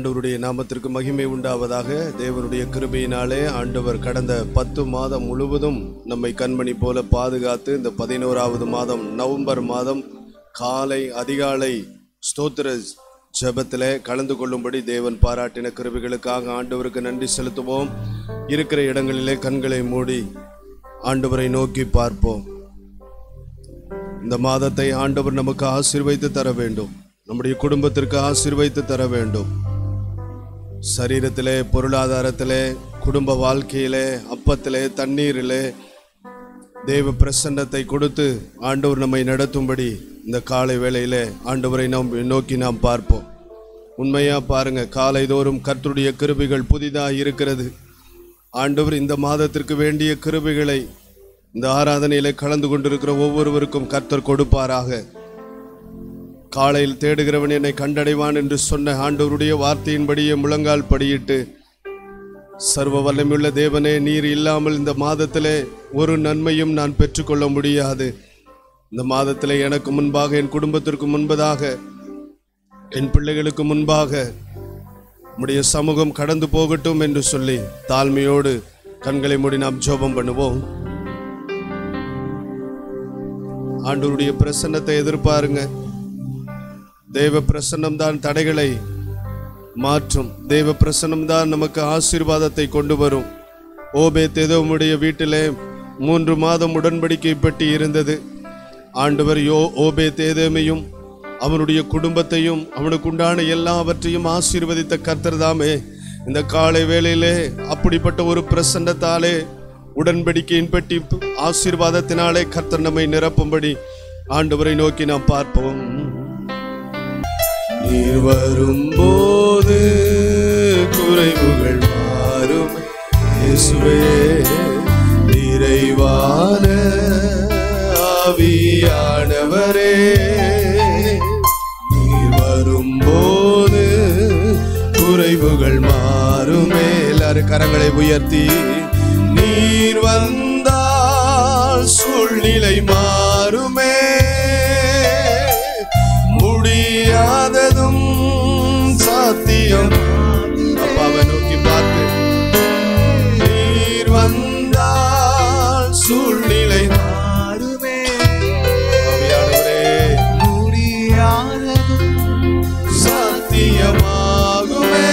ஆண்டவருடைய நாமத்திற்கு மகிமை உண்டாவதாக தேவனுடைய கிருபையினாலே ஆண்டவர் கடந்த பத்து மாதம் முழுவதும் நம்மை கண்மணி போல பாதுகாத்து இந்த பதினோராவது மாதம் நவம்பர் மாதம் காலை அதிகாலை ஸ்தோத்திர ஜெபத்திலே கலந்து கொள்ளும்படி தேவன் பாராட்டின கிருபைகளுக்காக ஆண்டவருக்கு நன்றி செலுத்துவோம் இருக்கிற இடங்களிலே கண்களை மூடி ஆண்டவரை நோக்கி பார்ப்போம் இந்த மாதத்தை ஆண்டவர் நமக்கு ஆசீர்வைத்து தர வேண்டும் நம்முடைய குடும்பத்திற்கு ஆசீர்வைத்து தர வேண்டும் சரீரத்திலே பொருளாதாரத்திலே குடும்ப வாழ்க்கையிலே அப்பத்திலே தண்ணீரிலே தேவ பிரசன்னத்தை கொடுத்து ஆண்டவர் நம்மை நடத்தும்படி இந்த காலை வேளையிலே ஆண்டவரை நாம் நோக்கி நாம் பார்ப்போம் உண்மையா பாருங்க காலை தோறும் கர்த்தருடைய கிருபைகள் புதிதாக இருக்கிறது ஆண்டவர் இந்த மாதத்திற்கு வேண்டிய கிருபைகளை இந்த ஆராதனையிலே கலந்து கொண்டிருக்கிற ஒவ்வொருவருக்கும் கர்த்தர் கொடுப்பாராக காலையில் தேடுகிறவன் என்னை கண்டடைவான் என்று சொன்ன ஆண்டவருடைய வார்த்தையின்படியே முழங்கால் படியிட்டு சர்வ வல்லமையுள்ள தேவனே நீர் இல்லாமல் இந்த மாதத்திலே ஒரு நன்மையும் நான் பெற்றுக்கொள்ள முடியாது இந்த மாதத்திலே எனக்கு முன்பாக என் குடும்பத்திற்கு முன்பதாக என் பிள்ளைகளுக்கு முன்பாக உம்முடைய சமூகம் கடந்து போகட்டும் என்று சொல்லி தாழ்மையோடு கண்களை மூடி நாம் ஜோபம் பண்ணுவோம் ஆண்டவருடைய பிரசன்னத்தை எதிர்பாருங்க தேவ பிரசன்னம் தான் தடைகளை மாற்றும் தேவ பிரசன்னம் தான் நமக்கு ஆசீர்வாதத்தை கொண்டு வரும் ஓபே தேதோமுடைய வீட்டிலே மூன்று மாதம் உடன்படிக்கை பெட்டி இருந்தது ஆண்டவர் யோ ஓபே தேதேமையும் அவனுடைய குடும்பத்தையும் அவனுக்கு உண்டான எல்லாவற்றையும் ஆசீர்வதித்த கர்த்தர் தாமே இந்த காலை வேளையிலே அப்படிப்பட்ட ஒரு பிரசன்னத்தாலே உடன்படிக்கையின் பெட்டி ஆசீர்வாதத்தினாலே கர்த்தர் நம்மை நிரப்பும்படி ஆண்டவரை நோக்கி நாம் பார்ப்போம் நீர் வரும்போது குறைவுகள் மாறும் இயேசுவே நிறைவான ஆவியானவரே நீர் வரும்போது குறைவுகள் மாறுமே எல்லாரும் கரங்களை உயர்த்தி நீர் வந்தால் சூழ்நிலை மாறுமே முடியாததும் சாத்தியம் அப்பாவை நோக்கி பார்த்து நீர் வந்தால் சூழ்நிலை மாறுமே ஆவியானவரே முடியாததும் சாத்தியமாகுமே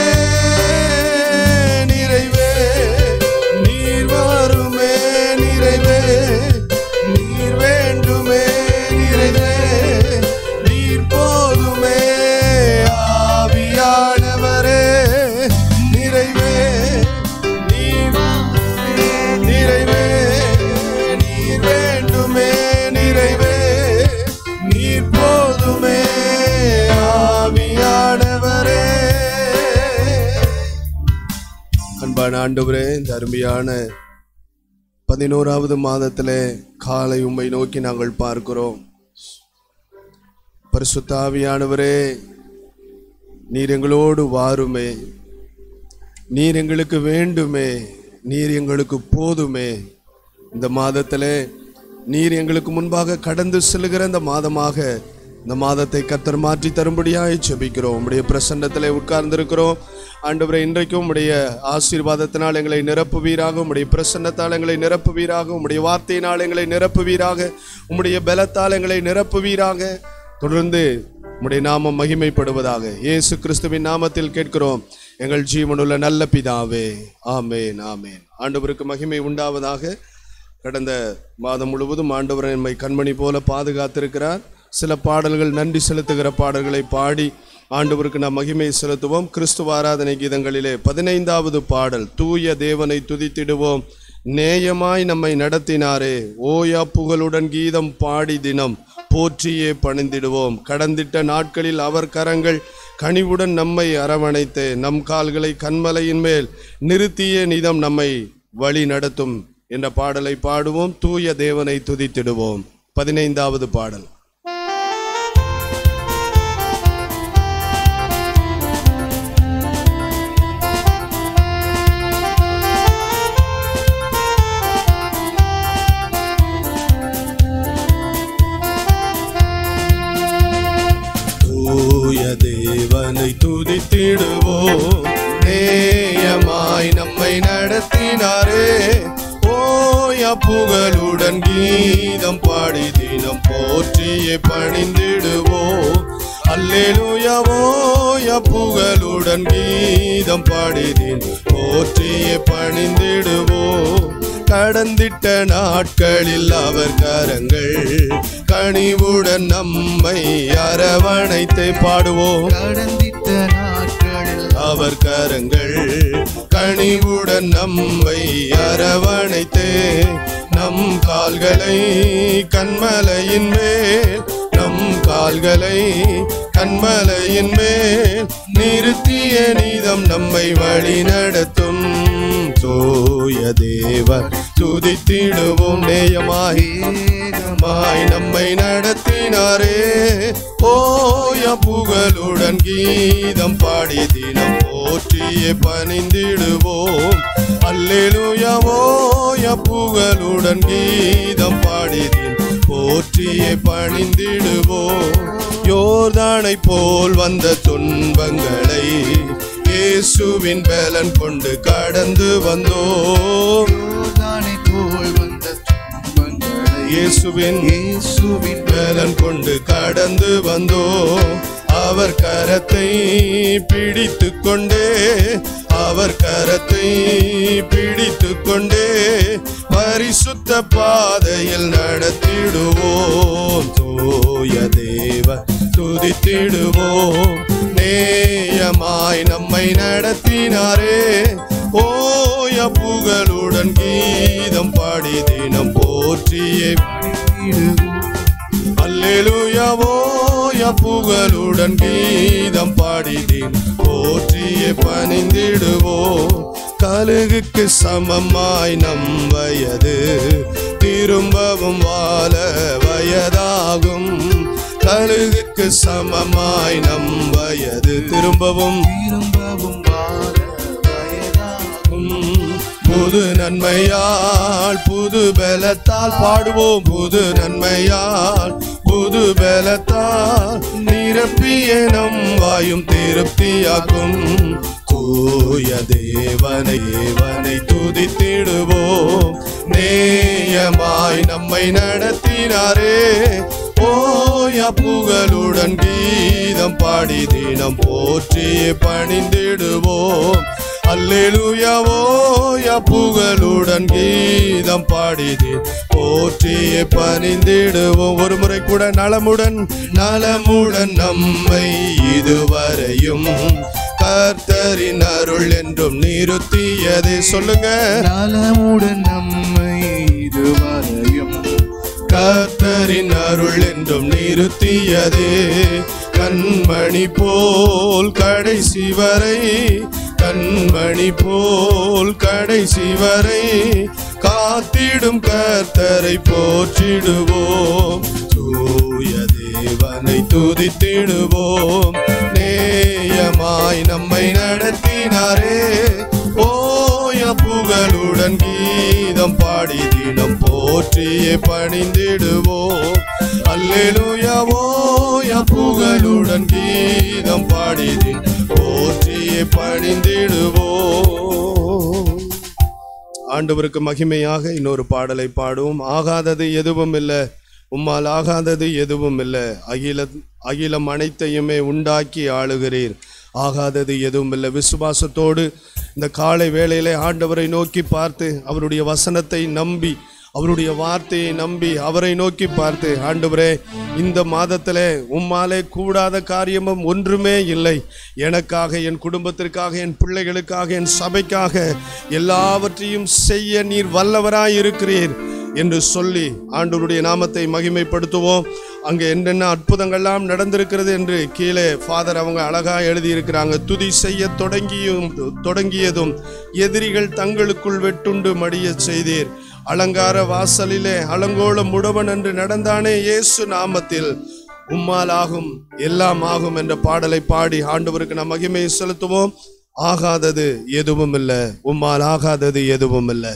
நிறைவே நீர் வருமே நிறைவே நீர் வேண்டுமே நிறைவே நீர் போதுமே ஆவியானவரே நிறைவே நீர் நிறைவே நீர் வேண்டுமே நிறைவே நீர் போதுமே ஆவியானவரே அன்பான ஆண்டவரே இந்த அருமையான பதினோராவது மாதத்திலே காலை உம்மை நோக்கி நாங்கள் பார்க்கிறோம் பரிசுத்த ஆவியானவரே நீர் எங்களோடு வாருமே நீர் எங்களுக்கு வேண்டுமே நீர் எங்களுக்கு போதுமே இந்த மாதத்திலே நீர் எங்களுக்கு முன்பாக கடந்து செல்லுகிற இந்த மாதமாக இந்த மாதத்தை கத்தர் மாற்றி தரும்படியாய் ஜெபிக்கிறோம் உம்முடைய பிரசன்னத்திலே உட்கார்ந்திருக்கிறோம் ஆண்டவரே இன்றைக்கும் உம்முடைய ஆசீர்வாதத்தினால் எங்களை நிரப்புவீராக உம்முடைய பிரசன்னத்தால் எங்களை நிரப்புவீராக உம்முடைய வார்த்தையினால் எங்களை நிரப்புவீராக உம்முடைய பலத்தால் எங்களை நிரப்புவீராக தொடர்ந்து உம்முடைய நாமம் மகிமைப்படுவதாக இயேசு கிறிஸ்துவின் நாமத்தில் கேட்கிறோம் எங்கள் ஜீவனுள்ள நல்ல பிதாவே ஆமேன் ஆமேன் ஆண்டவருக்கு மகிமை உண்டாவதாக கடந்த மாதம் முழுவதும் ஆண்டவர் நம்மை கண்மணி போல பாதுகாத்திருக்கிறார் சில பாடல்கள் நன்றி செலுத்துகிற பாடல்களை பாடி ஆண்டவருக்கு நாம் மகிமை செலுத்துவோம் கிறிஸ்துவ ஆராதனை கீதங்களிலே பதினைந்தாவது பாடல் தூய தேவனை துதித்திடுவோம் நேயமாய் நம்மை நடத்தினாரே ஓயா புகழுடன் கீதம் பாடி தினம் போற்றியே பணிந்திடுவோம் கடந்திட்ட நாட்களில் அவர் கரங்கள் கனிவுடன் நம்மை அரவணைத்து நம் கால்களை கண்மலையின் மேல் நிறுத்திய நிதம் நம்மை வழி நடத்தும் என்ற பாடலை பாடுவோம் தூய தேவனை துதித்திடுவோம் பதினைந்தாவது பாடல் தூய தேவனை துதித்திடுவோம் நேயமாய் நம்மை நடத்தினாரே ஓய புகழுடன் கீதம் பாடி தினம் போற்றியே பணிந்திடுவோம் அல்லேலூயாவோய புகழுடன் கீதம் பாடி தினம் போற்றியே பணிந்திடுவோம் கடந்திட்ட நாட்களில் அவர் கரங்கள் கனிவுடன் நம்மை அரவணைத்து பாடுவோம் கடந்திட்ட நாட்களில் அவர் கரங்கள் கனிவுடன் நம்மை அரவணைத்து நம் கால்களை கண்மலையின் மேல் நம் கால்களை கண்மலையின் மேல் நிறுத்திய நீதம் நம்மை வழி நடத்தும் தூய தேவர் துதித்திடுவோம் நேயமாய் மாய் நம்மை நடத்தினாரே ஓய புகழுடன் கீதம் பாடி தினம் போற்றியே பணிந்திடுவோம் அல்லேலூயாவோய புகழுடன் கீதம் பாடி தினம் போற்றியே பணிந்திடுவோம் யோர்தானை போல் வந்த துன்பங்களை இயேசுவின் பலன் கொண்டு கடந்து வந்தோம் யோர்தானை போல் வந்த துன்பங்களை இயேசுவின் இயேசுவின் பலன் கொண்டு கடந்து வந்தோம் அவர் கரத்தை பிடித்து கொண்டே அவர் கரத்தை பிடித்து கொண்டே பரிசுத்த பாதையில் நடத்திடுவோம் தூய தேவ துதித்திடுவோம் நேயமாய் நம்மை நடத்தினாரே ஓய புகழுடன் கீதம் பாடி தினம் போற்றியே அல்லேலூயாவோய புகழுடன் கீதம் பாடிதேன் போற்றியே பணிந்திடுவோம் கழுகுக்கு சமமாய் நம் வயது திரும்பவும் வாழ வயதாகும் கழுகுக்கு சமமாய் நம் வயது திரும்பவும் திரும்பவும் வாழ வயதாகும் புது நன்மையால் புது பலத்தால் பாடுவோம் புது நன்மையால் புது பலத்தால் நிரப்பிய நம் வாயும் திருப்தியாக்கும் தூய தேவனை தேவனை துதித்திடுவோம் நேயமாய் நம்மை நடத்தினாரே ஓய புகழுடன் கீதம் பாடி தினம் போற்றியே பணிந்திடுவோம் அல்லேலூயாவோய புகழுடன் கீதம் பாடிது போற்றியே பணிந்திடுவோம் ஒரு முறை கூட நலமுடன் நலமுடன் நம்மை இதுவரையும் கர்த்தரின் அருள் என்றும் நிறுத்தியதை சொல்லுங்க நலமுடன் நம்மை இதுவரையும் கர்த்தரின் அருள் என்றும் நிறுத்தியதே கண்மணி போல் கடைசி வரை கண்மணி போல் கடைசி வரை காத்திடும் கர்த்தரை போற்றிடுவோம் தூய தேவனை துதித்திடுவோம் நேயமாய் நம்மை நடத்தினாரே ஓய புகழுடன் கீதம் பாடி தினம் போற்றியே பணிந்திடுவோம் அல்லேலூயாவோய புகழுடன் கீதம் பாடி தினம் போற்றியே பணிந்திடுவோம் ஆண்டவருக்கு மகிமையாக இன்னொரு பாடலை பாடுவோம் ஆகாதது எதுவும் இல்லை உம்மால் ஆகாதது எதுவும் இல்லை அகில அகிலம் அனைத்தையுமே உண்டாக்கி ஆளுகிறீர் ஆகாதது எதுவும் இல்லை விசுவாசத்தோடு இந்த காலை வேளையிலே ஆண்டவரை நோக்கி பார்த்து அவருடைய வசனத்தை நம்பி அவருடைய வார்த்தையை நம்பி அவரை நோக்கி பார்த்து ஆண்டவரே இந்த மாதத்திலே உம்மாலே கூடாத காரியமும் ஒன்றுமே இல்லை எனக்காக என் குடும்பத்திற்காக என் பிள்ளைகளுக்காக என் சபைக்காக எல்லாவற்றையும் செய்ய நீர் வல்லவராய் இருக்கிறீர் என்று சொல்லி ஆண்டவருடைய நாமத்தை மகிமைப்படுத்துவோம் அங்கே என்னென்ன அற்புதங்கள்லாம் நடந்திருக்கிறது என்று கீழே ஃபாதர் அவங்க அழகா எழுதியிருக்கிறாங்க துதி செய்ய தொடங்கியும் தொடங்கியதும் எதிரிகள் தங்களுக்குள் வெட்டுண்டு மடியச் செய்தீர் அலங்கார வாசலிலே அலங்கோல முடவன் என்று நடந்தானே இயேசு நாமத்தில் உம்மால் ஆகும் எல்லாம் ஆகும் என்ற பாடலை பாடி ஆண்டவருக்கு நாம் மகிமையை செலுத்துவோம் ஆகாதது எதுவும் இல்லை உம்மால் ஆகாதது எதுவும் இல்லை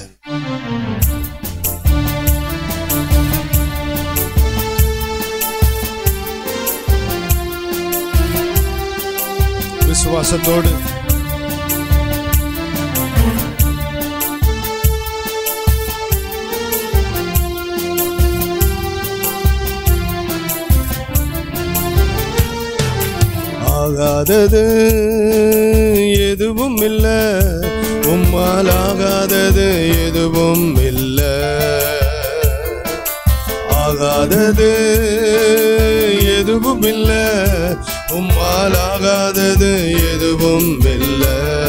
விசுவாசத்தோடு ஆகாதது எதுவும் இல்ல உம்மால் ஆகாதது எதுவும் இல்ல ஆகாதது எதுவும் இல்ல உம்மால் ஆகாதது எதுவும் இல்ல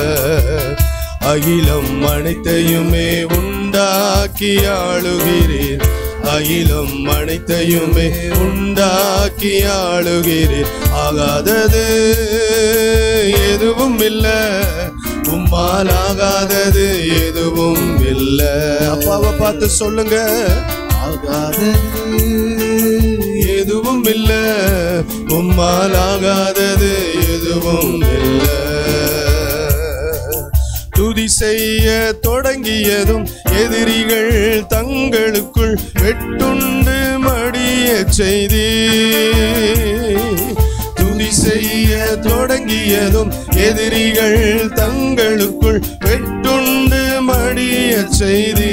அகிலம் அனைத்தையுமே உண்டாக்கி ஆளுகிறீர் அகிலம் அனைத்தையுமே உண்டாக்கி ஆளுகிறீர் ஆகாதது எதுவும் இல்ல உம்மால் ஆகாதது எதுவும் இல்ல அப்பாவை பார்த்து சொல்லுங்க ஆகாதது எதுவும் இல்ல உம்மால் ஆகாதது எதுவும் இல்ல துதி செய்ய தொடங்கியதும் எதிரிகள் தங்களுக்குள் வெட்டுண்டு மடிய செய்தி துதி செய்ய தொடங்கியதும் எதிரிகள் தங்களுக்குள் வெட்டுண்டு மடிய செய்தி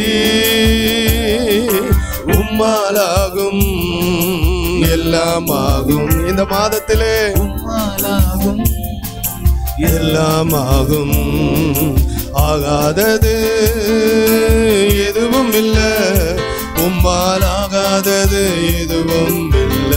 உம்மாலாகும் எல்லாமாகும் இந்த மாதத்திலே உம்மாலாகும் எல்லாமாகும் ஆகாதது எதுவும் இல்ல உம்மால் ஆகாதது எதுவும் இல்ல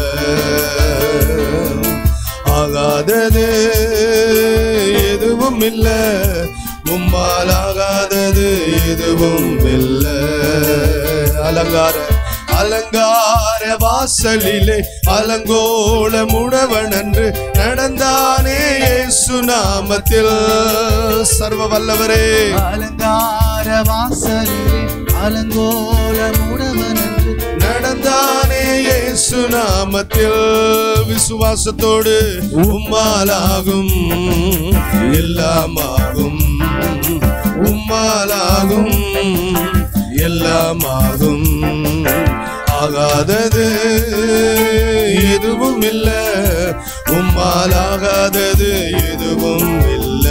ஆகாதது எதுவும் இல்ல உம்மால் ஆகாதது எதுவும் இல்ல அலங்கார அலங்கார வாசலிலே அலங்கோல முடவன் என்று நடந்தானே இயேசு நாமத்தில் சர்வ வல்லவரே அலங்கார வாசலிலே அலங்கோல முடவன் என்று நடந்தானே இயேசு நாமத்தில் விசுவாசத்தோடு உம்மாலாகும் எல்லாமாகும் உம்மாலாகும் எல்லாமாகும் ஆகாதது எதுவும் இல்ல உம்மால் ஆகாதது எதுவும் இல்ல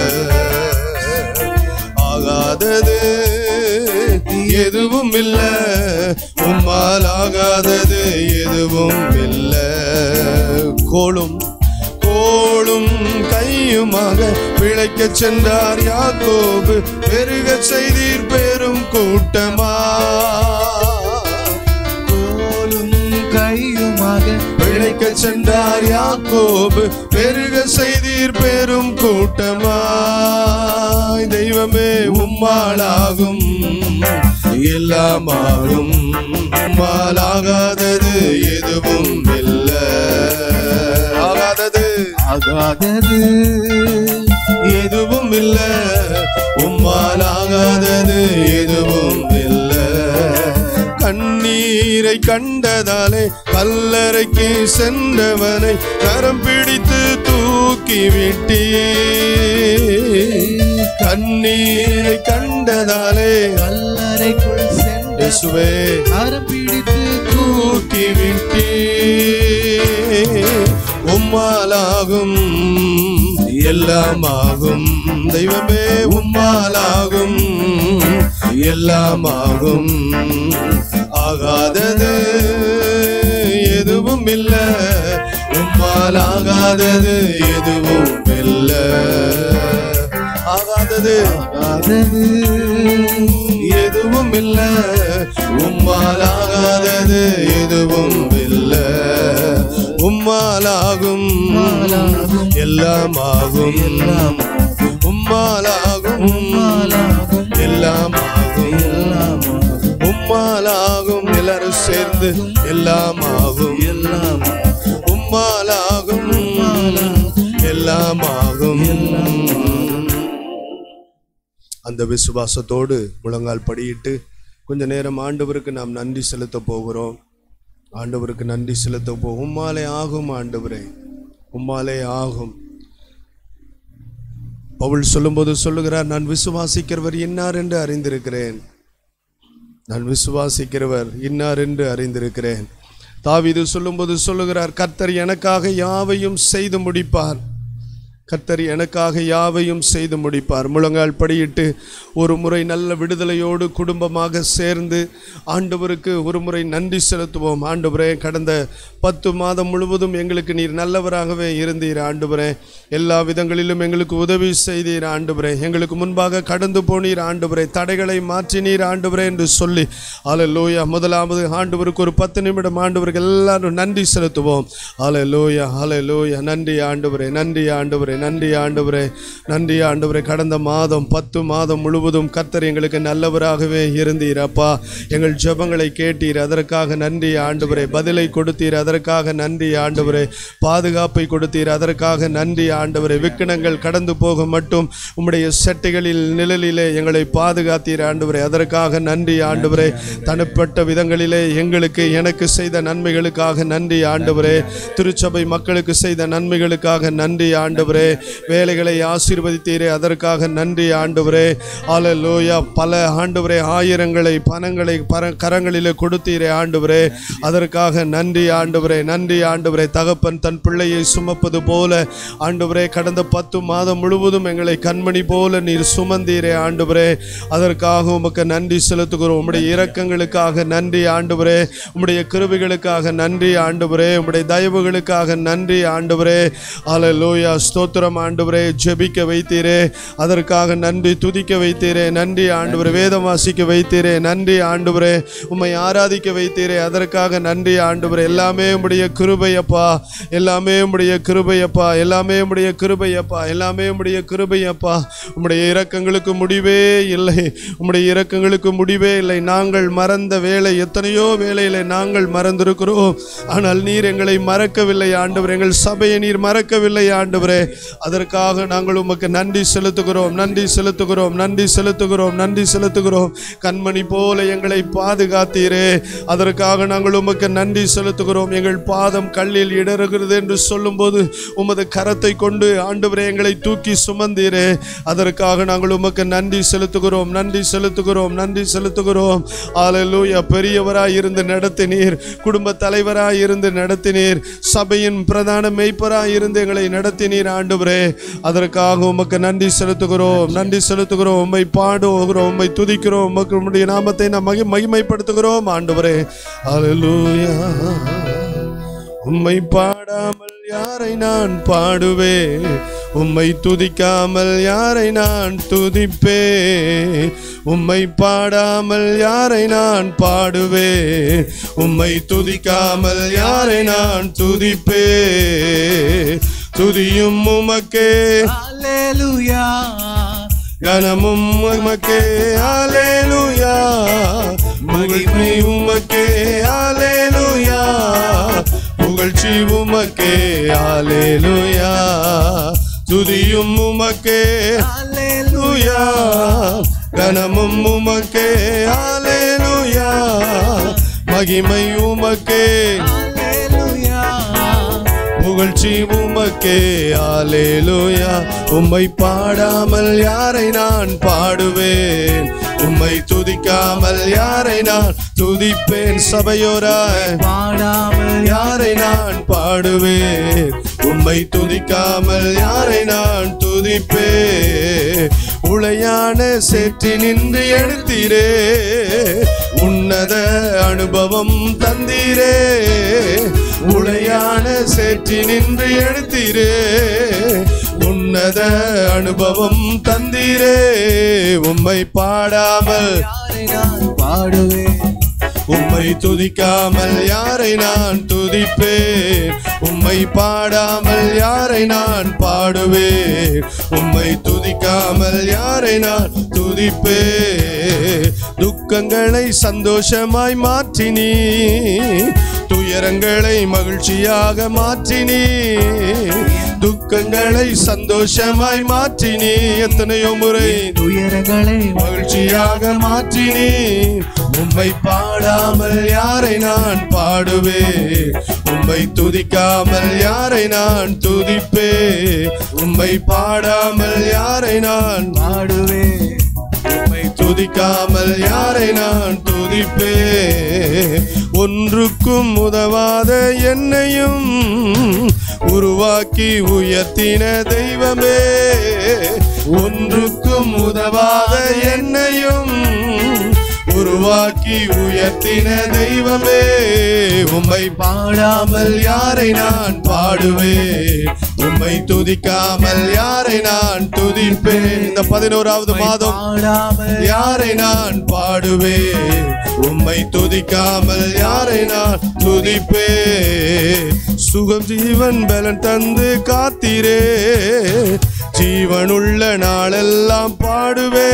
ஆகாதது எதுவும் இல்ல உம்மால் ஆகாதது எதுவும் இல்ல கோளும் கோளும் கையுமாக பிழைக்கச் சென்றார் யாக்கோபு பெருக செய்தீர் பெரும் கூட்டமா கோலும் கையுமாக பிழைக்கச் சென்றார் யாக்கோபு பெருக செய்தீர் பெரும் கூட்டமாய் தெய்வமே உம்மாளாகும் எல்லாமாகும் உம்மாலாகாதது எதுவும் இல்ல ஆகாதது ஆகாதது எதுவும் இல்ல உம்மாலாகாதது எதுவும் இல்ல கண்ணீரை கண்டதாலே கல்லறைக்கு சென்றவனை கரம் பிடித்து தூக்கி விட்டீ கண்ணீரை கண்டதாலே கல்லறைக்குள் சென்று இயேசுவே கரம் பிடித்து தூக்கி விட்டீ உம்மாலாகும் எல்லாமாகும் தெய்வமே உம்மாலாகும் எல்லாமாகும் ஆகாதது எதுவும் இல்ல உம்மால் ஆகாதது எதுவும் இல்ல ஆகாதது ஆகாதது எதுவும் இல்ல உம்மால் ஆகாதது எதுவும் இல்ல உம்மாலாகும் உம்மாலாகும். எல்லாமாகும் எல்லாம் உம்மாலாகும் உம்மாலாகும். எல்லாமாகும் எல்லாமாகும். உம்மாலாகும் எல்லாரும் சேர்ந்து எல்லாமாகும் எல்லாம் உம்மாலாகும் எல்லாமாகும் அந்த விசுவாசத்தோடு முழங்கால் படியிட்டு கொஞ்ச நேரம் ஆண்டவருக்கு நாம் நன்றி செலுத்த போகிறோம் ஆண்டவருக்கு நன்றி செலுத்த போ உம்மாலே ஆகும் ஆண்டவரே உம்மாலே ஆகும் பவுல் சொல்லும்போது சொல்லுகிறார் நான் விசுவாசிக்கிறவர் இன்னார் என்று அறிந்திருக்கிறேன் நான் விசுவாசிக்கிறவர் இன்னார் என்று அறிந்திருக்கிறேன் தாவீது சொல்லும்போது சொல்லுகிறார் கர்த்தர் எனக்காக யாவையும் செய்து முடிப்பார் கர்த்தர் எனக்காக யாவையும் செய்து முடிப்பார் முழங்கால் படியிட்டு ஒரு முறை நல்ல விடுதலையோடு குடும்பமாக சேர்ந்து ஆண்டவருக்கு ஒரு முறை நன்றி செலுத்துவோம் ஆண்டவரே கடந்த பத்து மாதம் முழுவதும் எங்களுக்கு நீர் நல்லவராகவே இருந்தீர் ஆண்டவரே எல்லா விதங்களிலும் எங்களுக்கு உதவி செய்தீர் ஆண்டவரே எங்களுக்கு முன்பாக கடந்து போனீர் ஆண்டவரே தடைகளை மாற்றினீர் ஆண்டவரே என்று சொல்லி அலலோயா முதலாவது ஆண்டவருக்கு ஒரு பத்து நிமிடம் ஆண்டவருக்கு எல்லாரும் நன்றி செலுத்துவோம் அலலோயா அலலோயா நன்றி ஆண்டவரே நன்றி ஆண்டவரே நன்றி ஆண்டவரே நன்றி ஆண்டவரே கடந்த மாதம் பத்து மாதம் முழுவதும் கர்த்தர் எங்களுக்கு நல்லவராகவே இருந்தீர் அப்பா எங்கள் ஜெபங்களை கேட்டீர் அதற்காக நன்றி ஆண்டவரே பதிலை கொடுத்தீர் அதற்காக நன்றி ஆண்டவரே பாதுகாப்பை கொடுத்தீர் அதற்காக நன்றி ஆண்டவரே விக்கனங்கள் கடந்து போக மட்டும் உம்முடைய செட்டைகளில் நிழலிலே எங்களை பாதுகாத்தீர் ஆண்டவரே அதற்காக நன்றி ஆண்டவரே தனிப்பட்ட விதங்களிலே எங்களுக்கு எனக்கு செய்த நன்மைகளுக்காக நன்றி ஆண்டவரே திருச்சபை மக்களுக்கு செய்த நன்மைகளுக்காக நன்றி ஆண்டவரே வேலைகளை ஆசீர்வதித்தீரே அதற்காக நன்றி ஆண்டவரே ஆலலோயா பல ஆண்டவரே ஆயிரங்களை பணங்களை பர கரங்களிலே கொடுத்தீரே ஆண்டவரே அதற்காக நன்றி ஆண்டவரே நன்றி ஆண்டவரே தகப்பன் தன் பிள்ளையை சுமப்பது போல ஆண்டவரே கடந்த பத்து மாதம் முழுவதும் எங்களை கண்மணி போல நீர் சுமந்தீரே ஆண்டவரே அதற்காக உமக்கு நன்றி செலுத்துகிறோம் உம்முடைய இரக்கங்களுக்காக நன்றி ஆண்டவரே உம்முடைய கிருபைகளுக்காக நன்றி ஆண்டவரே உம்முடைய தயவுகளுக்காக நன்றி ஆண்டவரே அல்லேலூயா ஸ்தோத்திரம் ஆண்டவரே ஜெபிக்க வைத்தீரே அதற்காக நன்றி துதிக்க வைத்தீரே நன்றி ஆண்டவரே வேதம் வாசிக்க வைத்தீரே நன்றி ஆண்டவரே உம்மை ஆராதிக்க வைத்தீரே அதற்காக நன்றி ஆண்டவரே எல்லாமே உம்முடைய கிருபையப்பா எல்லாமே உம்முடைய கிருபையப்பா எல்லாமே உம்முடைய கிருபையப்பா எல்லாமே உம்முடைய கிருபையப்பா உம்முடைய இரக்கங்களுக்கு முடிவே இல்லை உம்முடைய இரக்கங்களுக்கு முடிவே இல்லை நாங்கள் மறந்த வேலை எத்தனையோ வேலையில நாங்கள் மறந்திருக்கிறோம் ஆனால் நீர் எங்களை மறக்கவில்லை ஆண்டவர் எங்கள் சபையை நீர் மறக்கவில்லை ஆண்டவரே அதற்காக நாங்கள் உமக்கு நன்றி செலுத்துகிறோம் நன்றி செலுத்துகிறோம் நன்றி செலுத்துகிறோம் நன்றி செலுத்துகிறோம் கண்மணி போல எங்களை பாதுகாத்தீரே அதற்காக நாங்கள் உமக்கு நன்றி செலுத்துகிறோம் எங்கள் பாதம் கல்லில் இடறுகிறது என்று சொல்லும்போது உமது கரத்தை கொண்டு ஆண்டவரே எங்களை தூக்கி சுமந்தீரே அதற்காக நாங்கள் உமக்கு நன்றி செலுத்துகிறோம் நன்றி செலுத்துகிறோம் நன்றி செலுத்துகிறோம் ஆலலூயா பெரியவராய் இருந்து நடத்தினீர் குடும்ப தலைவராய் இருந்து நடத்தினீர் சபையின் பிரதான மெய்ப்பராய் இருந்து எங்களை நடத்தினீர் ஆண்டவரே அதற்காக உமக்கு நன்றி செலுத்துகிறோம் நன்றி செலுத்துகிறோம் உம்மை பாடுகிறோம் உம்மை துதிக்கிறோம் உமக்கு உம்முடைய நாமத்தை நாம் மகி மகிமைப்படுத்துகிறோம் ஆண்டவரே அல்லேலூயா உம்மை பாடாமல் யாரை நான் பாடுவே உம்மை துதிக்காமல் யாரை நான் துதிப்பே உம்மை பாடாமல் யாரை நான் பாடுவே உம்மை துதிக்காமல் யாரை நான் துதிப்பே துதியும் உமக்கே ஹalleluya கனமும் உமக்கே ஆலேலுயா மகிமை உமக்கே ஆலேலுயா புகழ்ச்சி உமக்கே ஆலேலுயா துதியும் உமக்கே ஆலேலுயா கனமும் உமக்கே ஆலேலுயா மகிமை உமக்கே ஹalleluya புகழ்ச்சி உமக்கே ஆலேலூயா உம்மை பாடாமல் யாரை நான் பாடுவேன் உம்மை துதிக்காமல் யாரை நான் துதிப்பேன் சபையோராய் பாடாமல் யாரை நான் பாடுவேன் உம்மை துதிக்காமல் யாரை நான் துதிப்பே உளையான சேற்றி நின்று எடுத்தீரே உன்னத அனுபவம் தந்தீரே உளையான சேற்றி நின்று எடுத்தீரே உன்னத அனுபவம் தந்தீரே உம்மை பாடாமல் யாரை நான் பாடுவேன் உம்மை துதிக்காமல் யாரை நான் துதிப்பேன் உம்மை பாடாமல் யாரை நான் பாடுவேன் உம்மை துதிக்காமல் யாரை நான் துதிப்பேன் துக்கங்களை சந்தோஷமாய் மாற்றினீ துயரங்களை மகிழ்ச்சியாக மாற்றினீ துக்கங்களை சந்தோஷமாய் மாற்றினீ எத்தனையோ முறை துயரங்களை மகிழ்ச்சியாக மாற்றினே உம்மை பாடாமல் யாரை நான் பாடுவே உம்மை துதிக்காமல் யாரை நான் துதிப்பே உம்மை பாடாமல் யாரை நான் பாடுவேன் உம்மை து துதிக்காமல் யாரை நான் துதிப்பேன் ஒன்றுக்கும் உதவாத என்னையும் உருவாக்கி உயர்த்தின தெய்வமே ஒன்றுக்கும் உதவாத என்னையும் உருவாக்கி உயர்த்தின தெய்வமே உம்மை பாடாமல் யாரை நான் பாடுவேன் உம்மை துதிக்காமல் யாரை நான் துதிப்பேன் இந்த பதினோராவது மாதம் பாடாமல் யாரை நான் பாடுவேன் உம்மை துதிக்காமல் யாரை நான் துதிப்பேன் சுகம் ஜீவன் பலன் தந்து காத்தீரே ஜீவனுள்ள நாளெல்லாம் பாடுவே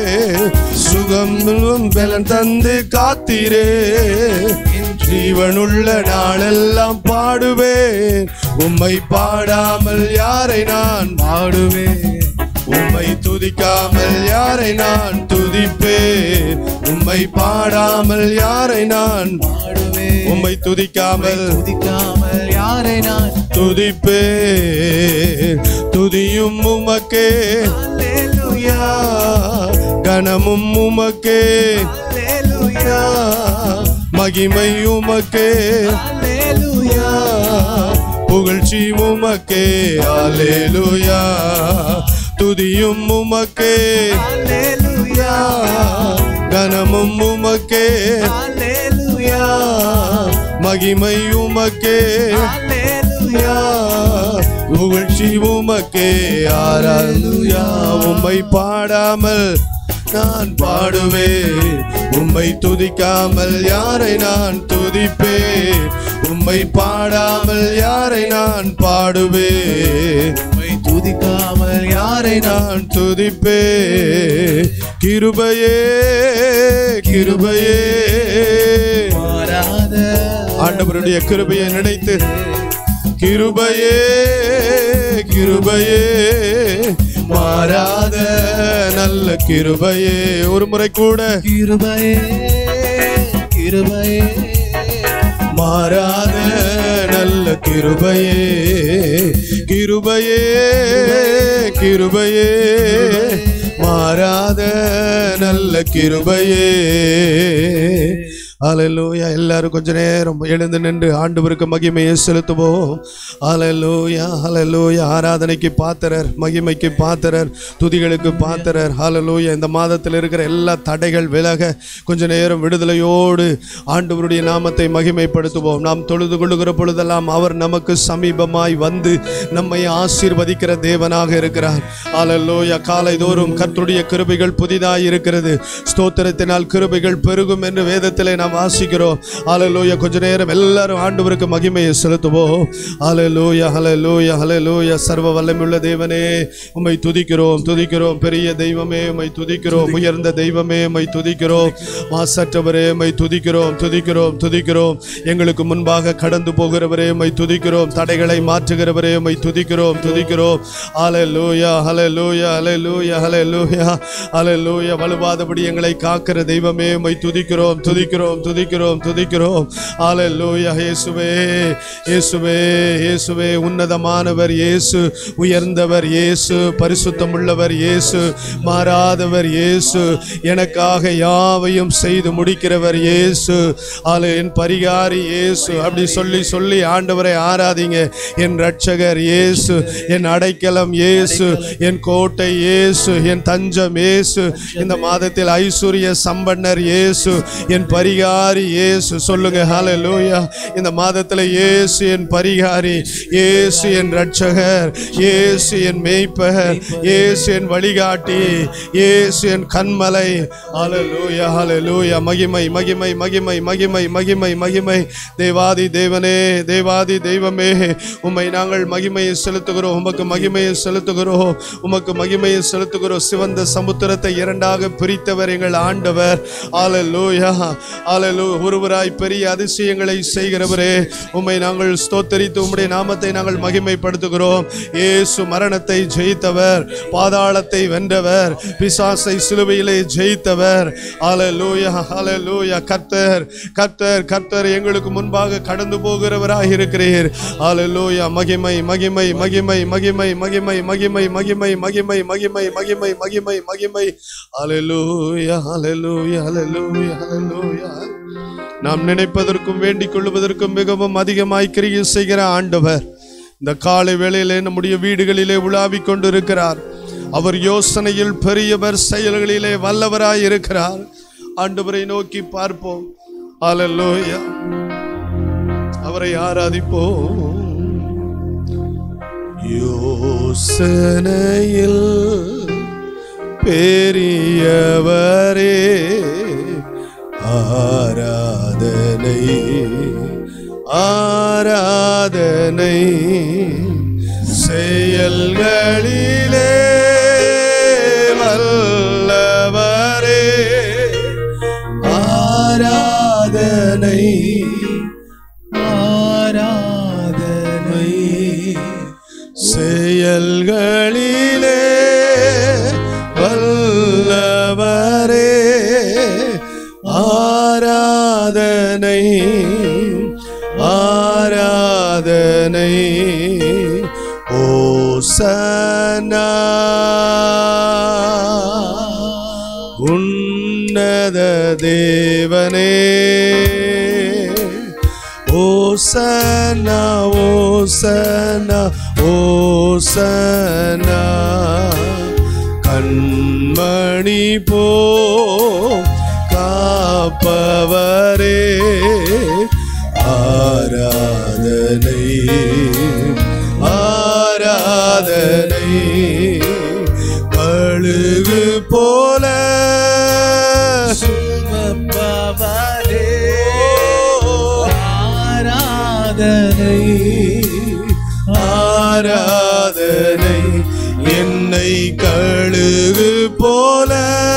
சுகம் பலன் தந்து காத்தீரே ஜீவனுள்ள நாளெல்லாம் பாடுவேன் உம்மை பாடாமல் யாரை நான் பாடுவேன் உம்மை துதிக்காமல் யாரை நான் துதிப்பேன் உம்மை பாடாமல் யாரை நான் பாடுவேன் உம்மை துதிக்காமல் துதிக்காமல் யாரை நான் துதிப்பேன் துதியும் உமக்கே அல்லேலூயா கனமும் உமக்கே அல்லேலூயா மகிமை உமக்கே அல்லேலூயா புகழ்ச்சி உமக்கே அலேலுயா துதியும் உமக்கே அல்லேலூயா கனமும் உமக்கே அல்லேலூயா மகிமை உமக்கே அல்லேலூயா புகழ்ச்சி உமக்கே ஆராலுயா உம்மை பாடாமல் நான் பாடுவேன் உம்மை துதிக்காமல் யாரை நான் துதிப்பேன் உம்மை பாடாமல் யாரை நான் பாடுவேன் உம்மை துதிக்காமல் யாரை நான் நான் துதிப்பே கிருபையே கிருபையே மாறாத ஆண்டவருடைய கிருபையை நினைத்து கிருபையே கிருபையே மாறாத நல்ல கிருபையே ஒரு முறை கூட கிருபையே கிருபையே மாறாத நல்ல கிருபையே கிருபையே கிருபையே மாறாத நல்ல கிருபையே அலலூயா எல்லாரும் கொஞ்ச நேரம் எழுந்து நின்று ஆண்டவருக்கு மகிமையை செலுத்துவோம் அலலூயா அலலூயா ஆராதனைக்கு பாத்திரர் மகிமைக்கு பாத்திரர் துதிகளுக்கு பாத்திரர் அலலூயா இந்த மாதத்தில் இருக்கிற எல்லா தடைகள் விலக கொஞ்ச நேரம் விடுதலையோடு ஆண்டவருடைய நாமத்தை மகிமைப்படுத்துவோம் நாம் தொழுது கொள்ளுகிற பொழுதெல்லாம் அவர் நமக்கு சமீபமாய் வந்து நம்மை ஆசீர்வதிக்கிற தேவனாக இருக்கிறார் அலலூயா காலைதோறும் கர்த்தருடைய கிருபைகள் புதிதாய் இருக்கிறது ஸ்தோத்திரத்தினால் கிருபைகள் பெருகும் என்று வேதத்திலே நாம் வாசிக்கிறோம் அலலூயா கொஞ்ச நேரம் எல்லாரும் ஆண்டவருக்கு மகிமையை செலுத்துவோம் அலலூயா ஹலலூயா ஹலலூயா சர்வ வல்லமையுள்ள தேவனே உம்மை துதிக்கிறோம் துதிக்கிறோம் பெரிய தெய்வமே உம்மை துதிக்கிறோம் உயர்ந்த தெய்வமே உம்மை துதிக்கிறோம் மாசற்றவரே உம்மை துதிக்கிறோம் துதிக்கிறோம் துதிக்கிறோம் எங்களுக்கு முன்பாக கடந்து போகிறவரே உம்மை துதிக்கிறோம் தடைகளை மாற்றுகிறவரே உம்மை துதிக்கிறோம் துதிக்கிறோம் ஹalleluya ஹalleluya ஹalleluya ஹalleluya ஹalleluya வலுவாதபடி எங்களை காக்கிற தெய்வமே உம்மை துதிக்கிறோம் துதிக்கிறோம் துதிக்கிறோம் துதிக்கிறோம் ஹalleluya இயேசுவே இயேசுவே இயேசுவே உன்னதமானவர் இயேசு உயர்ந்தவர் இயேசு பரிசுத்தமுள்ளவர் இயேசு மாறாதவர் இயேசு எனக்காக யாவையும் செய்து முடிக்கிறவர் இயேசு ஆளு என் பரிகாரி இயேசு அப்படி சொல்லி சொல்லி ஆண்டவரை ஆராதிங்க என் ரட்சகர் இயேசு என் அடைக்கலம் இயேசு என் கோட்டை இயேசு என் தஞ்சம் இயேசு இந்த மாதத்தில் ஐஸ்வர்ய சம்பன்னர் இயேசு என் பரிகாரி இயேசு சொல்லுங்க ஹalleluya இந்த மாதத்தில் இயேசு என் பரிகாரி இயேசு என் ரட்சகர் இயேசு என் மேய்ப்பர் இயேசு என் வழிகாட்டி இயேசு என் கண்மலை ஹalleluya ஹalleluya மகிமை மகிமை மகிமை மகிமை மகிமை மகிமை தேவாதி தேவனே தேவாதி தெய்வமே உம்மை நாங்கள் மகிமையை செலுத்துகிறோம் உமக்கு மகிமையை செலுத்துகிறோம் உமக்கு மகிமையை செலுத்துகிறோம் சிவந்த சமுத்திரத்தை இரண்டாக பிரித்தவர் எங்கள் ஆண்டவர் ஹalleluya ஆலலு ஒருவராய் பெரிய அதிசயங்களை செய்கிறவரே உம்மை நாங்கள் ஸ்தோத்தரித்து உம்முடைய நாமத்தை நாங்கள் மகிமைப்படுத்துகிறோம் இயேசு மரணத்தை ஜெயித்தவர் பாதாளத்தை வென்றவர் பிசாசை சிலுவையிலே ஜெயித்தவர் ஆலலூயா ஆலலூயா கர்த்தர் கர்த்தர் கர்த்தர் எங்களுக்கு முன்பாக கடந்து போகிறவராய் இருக்கிறீர் ஆலலூயா மகிமை மகிமை மகிமை மகிமை மகிமை மகிமை மகிமை மகிமை மகிமை மகிமை மகிமை மகிமை ஹalleluya ஹalleluya ஹalleluya ஹalleluya நாம் நினைப்பதற்கும் வேண்டிக் கொள்வதற்கும் மிகவும் அதிகமாய் கிரியை செய்கிற ஆண்டவர் இந்த காலை வேளையிலே நம்முடைய வீடுகளிலே உலாவிக் கொண்டிருக்கிறார் அவர் யோசனையில் பெரியவர் செயல்களிலே வல்லவராய் இருக்கிறார் ஆண்டவரை நோக்கி பார்ப்போம் ஹalleluya அவரை ஆராதிப்போம் யோசனையில் பெரியவரே ஆராதனை ஆராதனை செயல்களிலே வல்லவரே ஆராதனை ஆராதனை செயல்களிலே வல்லவரே ஆராதனை ஆராதனை ஓசனா உன்னத தேவனே ஓசனா ஓசனா ஓசனா கண்மணி போ காப்பவரே ஆராதனை ஆராதனை கழுகு போல சுமப்பவரே ஆராதனை ஆராதனை என்னை கழுகு போல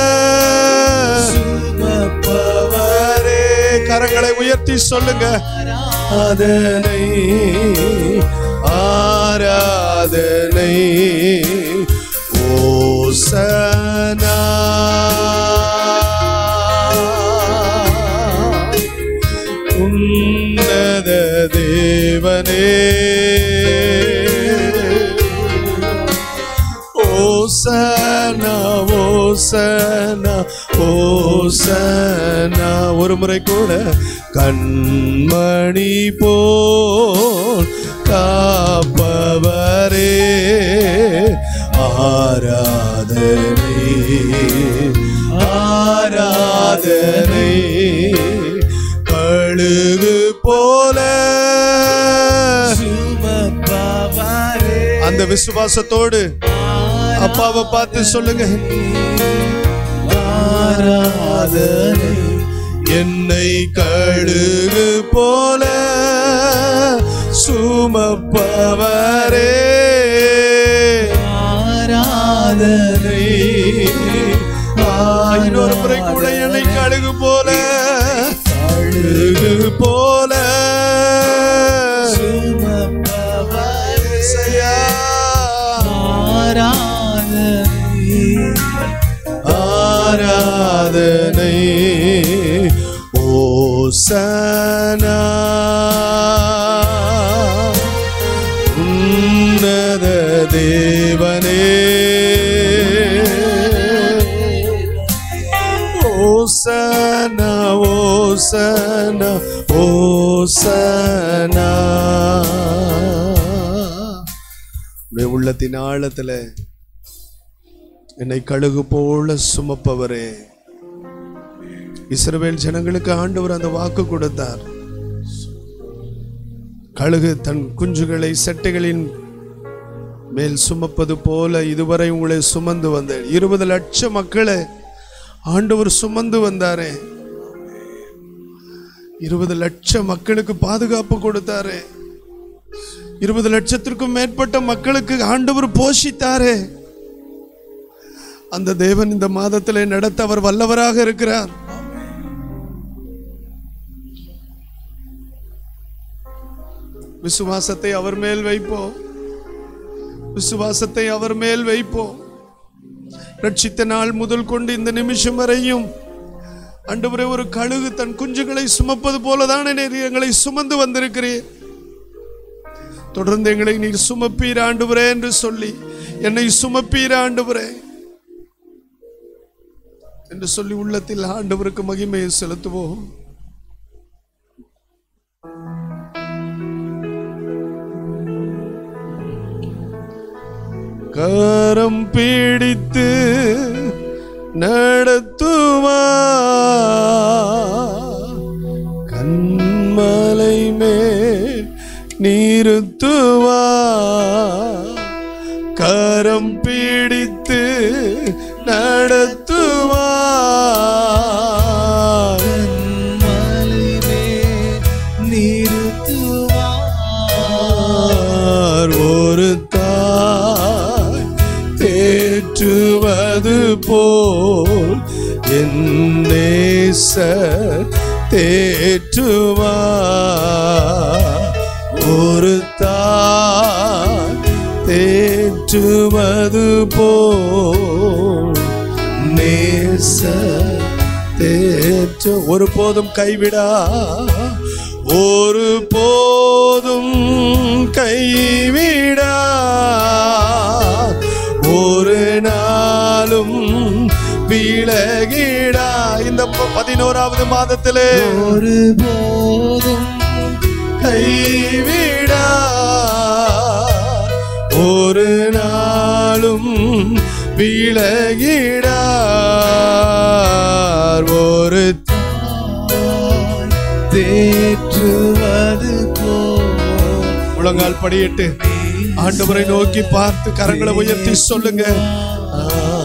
சுமப்பவரே கரங்களை உயர்த்தி சொல்லுங்க ஆராதனை ஆராதனை ஓசனா உன்னத தேவனே ஓசனா ஓசனா ஓசனா ஒரு முறை கூட கண்மணி போல் காப்பவரே ஆராதனை ஆராதனை கழுகு போல சுமப்பவரே அந்த விசுவாசத்தோடு அப்பாவை பார்த்து சொல்லுங்க ஆராதனை என்னை கழுகு போல சுமப்பவரே ஆராதனை ஆ, இன்னொரு முறை கூட என்னை கழுகு போல கழுகு போல சுமப்பவரே இசையா. ஆராதனை ஆராதனை ஓசனா உன்னத தேவனே ஓசனா ஓசனா ஓசனா உடைய உள்ளத்தின் ஆழத்துல என்னை கழுகு போல சுமப்பவரே இஸ்ரவேல் ஜனங்களுக்கு ஆண்டவர் அந்த வாக்கு கொடுத்தார் கழுகு தன் குஞ்சுகளை செட்டைகளின் மேல் சுமப்பது போல இதுவரை உங்களை சுமந்து வந்தேன் இருபது லட்சம் மக்களை ஆண்டவர் சுமந்து வந்தாரே இருபது லட்சம் மக்களுக்கு பாதுகாப்பு கொடுத்தாரே இருபது லட்சத்திற்கும் மேற்பட்ட மக்களுக்கு ஆண்டவர் போஷித்தாரே அந்த தேவன் இந்த மாதத்திலே நடத்த அவர் வல்லவராக இருக்கிறார் விசுவாசத்தை அவர் மேல் வைப்போம் விசுவாசத்தை அவர் மேல் வைப்போம் ரட்சித்த நாள் முதல் கொண்டு இந்த நிமிஷம் வரையும் ஆண்டவரே ஒரு கழுகு தன் குஞ்சுகளை சுமப்பது போலதானே நீர் எங்களை சுமந்து வந்திருக்கிறீர் தொடர்ந்து எங்களை நீர் சுமப்பீர் ஆண்டவரே என்று சொல்லி என்னை சுமப்பீர் ஆண்டவரே என்று சொல்லி உள்ளத்தில் ஆண்டவருக்கு மகிமையை செலுத்துவோம் கரம் பிடித்து நடத்துவா கண்மலை மேல் நிறுத்துவா கரம் பிடித்து நடத்துவா மலைமே நிறுத்துவார் ஆர் ஒரு தாய் தேற்றுவது போல் என் நேசர் தேற்றுவார் ஒரு தாய் தேற்றுவது போல் நேசர் தேற்று ஒரு போதும் கைவிடா ஒரு போதும் கைவிடா ஒரு நாளும் விலகிடா இந்த ப- பதினோராவது மாதத்திலே ஒரு போதும் கைவிடா ஒரு நாளும் விலகிடா ஒரு தாய் தேற்றுவது போல் முழங்கால் படியிட்டு ஆண்டவரை நோக்கி பார்த்து கரங்களை உயர்த்தி சொல்லுங்க ஆ,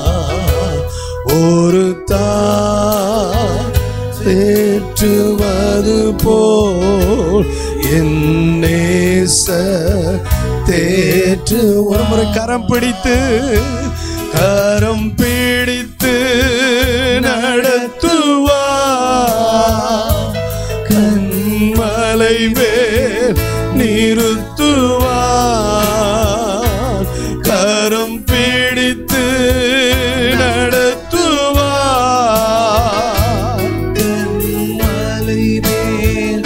ஒரு தாய் தேற்றுவது போல் என் நேசர் தேற்று ஒரு முறை கரம் பிடித்து கரம் பிடித்து நடத்துவா கண்மலை மேல் நிறுத்துவார் கரம் பிடித்து நடத்துவார் மலை மேல்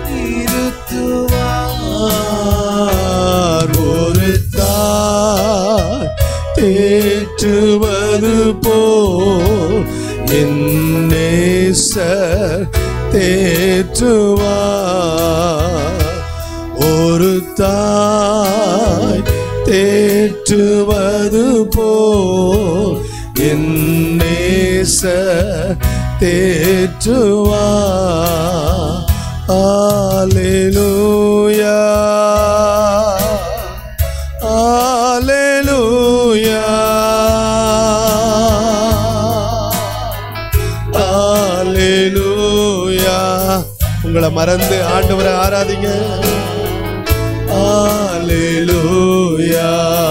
நிறுத்துவார் ஒரு தாய் தேற்றுவது போல் என் நேசர் தேற்றுவார் ஒரு தாய் தேற்றுவது போல் என் நேசர் தேற்றுவார் Alleluia. Alleluia. Alleluia. உங்களை மறந்து ஆண்டவரை ஆராதிங்க Alleluia.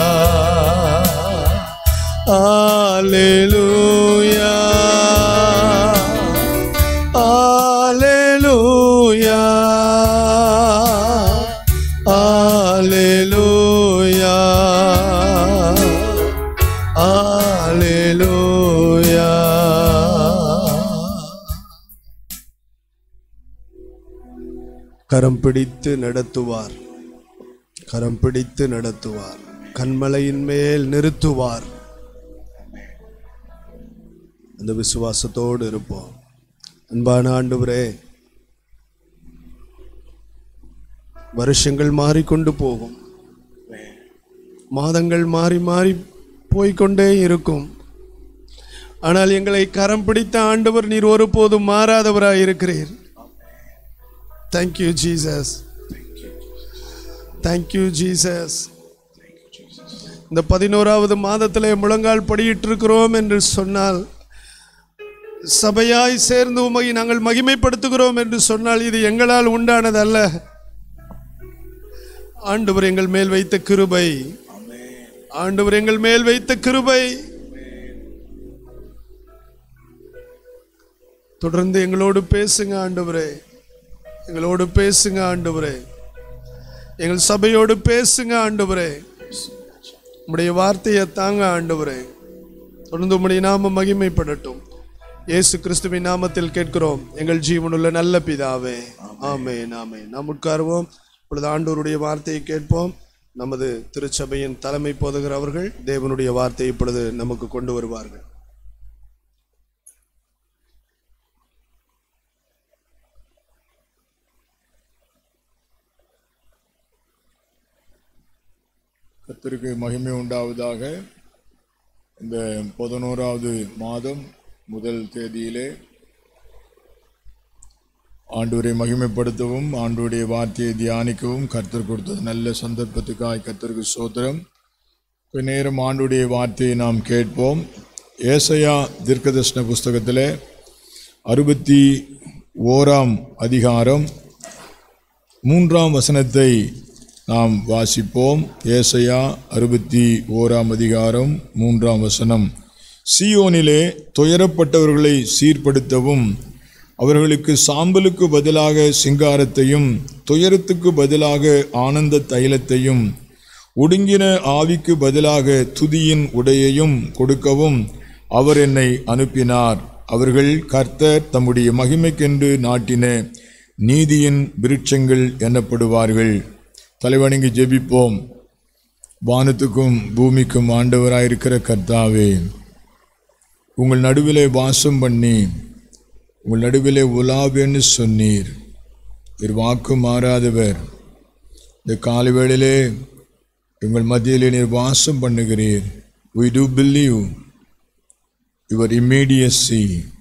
Alleluia. Alleluia. Alleluia. Alleluia. கரம் பிடித்து நடத்துவார் கரம் பிடித்து நடத்துவார் கண்மலையின் மேல் நிறுத்துவார் அந்த விசுவாசத்தோடு இருப்போம் அன்பான ஆண்டவரே வருஷங்கள் மாறிக்கொண்டு போகும் மாதங்கள் மாறி மாறி போய்க்கொண்டே இருக்கும் ஆனால் எங்களை கரம் பிடித்த ஆண்டவர் நீர் ஒருபோதும் மாறாதவராய் இருக்கிறீர் தேங்க்யூ ஜீசஸ் தேங்க்யூ ஜீசஸ் இந்த பதினோராவது மாதத்திலே முழங்கால் படியிட்டிருக்கிறோம் என்று சொன்னால் சபையாய் சேர்ந்து உமை நாங்கள் மகிமைப்படுத்துகிறோம் என்று சொன்னால் இது எங்களால் உண்டானதல்ல ஆண்டவர் எங்கள் மேல் வைத்த கிருபை ஆண்டவர் எங்கள் மேல் வைத்த கிருபை தொடர்ந்து எங்களோடு பேசுங்க ஆண்டவரே எங்களோடு பேசுங்க ஆண்டவரே எங்கள் சபையோடு பேசுங்க ஆண்டவரே உம்முடைய வார்த்தையை தாங்க ஆண்டவரே தொடர்ந்து உம்முடைய நாம மகிமைப்படட்டும் இயேசு கிறிஸ்துவின் நாமத்தில் கேட்கிறோம் எங்கள் ஜீவனுள்ள நல்ல பிதாவே ஆமென் ஆமென் நாம் உட்காருவோம் இப்பொழுது ஆண்டவருடைய வார்த்தையை கேட்போம் நமது திருச்சபையின் தலைமை போதகர் அவர்கள் தேவனுடைய வார்த்தையை இப்பொழுது நமக்கு கொண்டு வருவார்கள் கர்த்தருக்கு மகிமை உண்டாவதாக இந்த பதினோராவது மாதம் முதல் தேதியிலே ஆண்டவரை மகிமைப்படுத்தவும் ஆண்டவருடைய வார்த்தையை தியானிக்கவும் கர்த்தர் கொடுத்தது நல்ல சந்தர்ப்பத்துக்காய் கர்த்தருக்கு சோத்திரம் கொஞ்ச நேரம் ஆண்டுடைய வார்த்தையை நாம் கேட்போம் ஏசையா தீர்க்கதர்ஷன புஸ்தகத்திலே அறுபத்தி ஓராம் அதிகாரம் மூன்றாம் வசனத்தை நாம் வாசிப்போம் ஏசையா அறுபத்தி ஓராம் அதிகாரம் மூன்றாம் வசனம் சீயோனிலே துயரப்பட்டவர்களை சீர்படுத்தவும் அவர்களுக்கு சாம்பலுக்கு பதிலாக சிங்காரத்தையும் துயரத்துக்கு பதிலாக ஆனந்த தைலத்தையும் ஒடுங்கின ஆவிக்கு பதிலாக துதியின் உடையையும் கொடுக்கவும் அவர் என்னை அனுப்பினார் அவர்கள் கர்த்தர் தம்முடைய மகிமைக்கென்று நாட்டின நீதியின் விருட்சங்கள் எனப்படுவார்கள் தலைவணங்கி ஜெபிப்போம் வானத்துக்கும் பூமிக்கும் ஆண்டவராயிருக்கிற கர்த்தாவே உங்கள் நடுவிலே வாசம் பண்ணி உங்கள் நடுவிலே உலாவேன்னு சொன்னீர் இவர் வாக்கு மாறாதவர் இந்த காலை வேளையிலே உங்கள் மத்தியிலே நீர் வாசம் பண்ணுகிறீர் we do believe your immediacy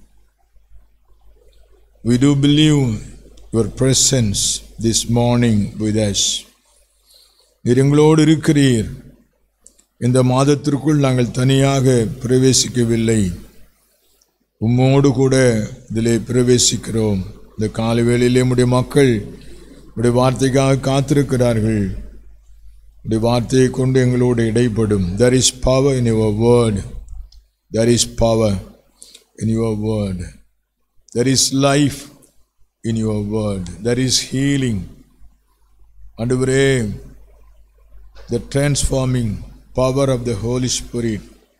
we do believe your presence this morning with us நீர் எங்களோடு இருக்கிறீர் இந்த மாதத்திற்குள் நாங்கள் தனியாக பிரவேசிக்கவில்லை உம்மோடு கூட இதிலே பிரவேசிக்கிறோம் இந்த காலை வேளையிலே உடைய மக்கள் உடைய வார்த்தைக்காக காத்திருக்கிறார்கள் உடைய வார்த்தையை கொண்டு எங்களோடு இடைப்படும் there is power in your word there is power in your word there is life in your word there is healing ஆண்டவரே the transforming power of the Holy Spirit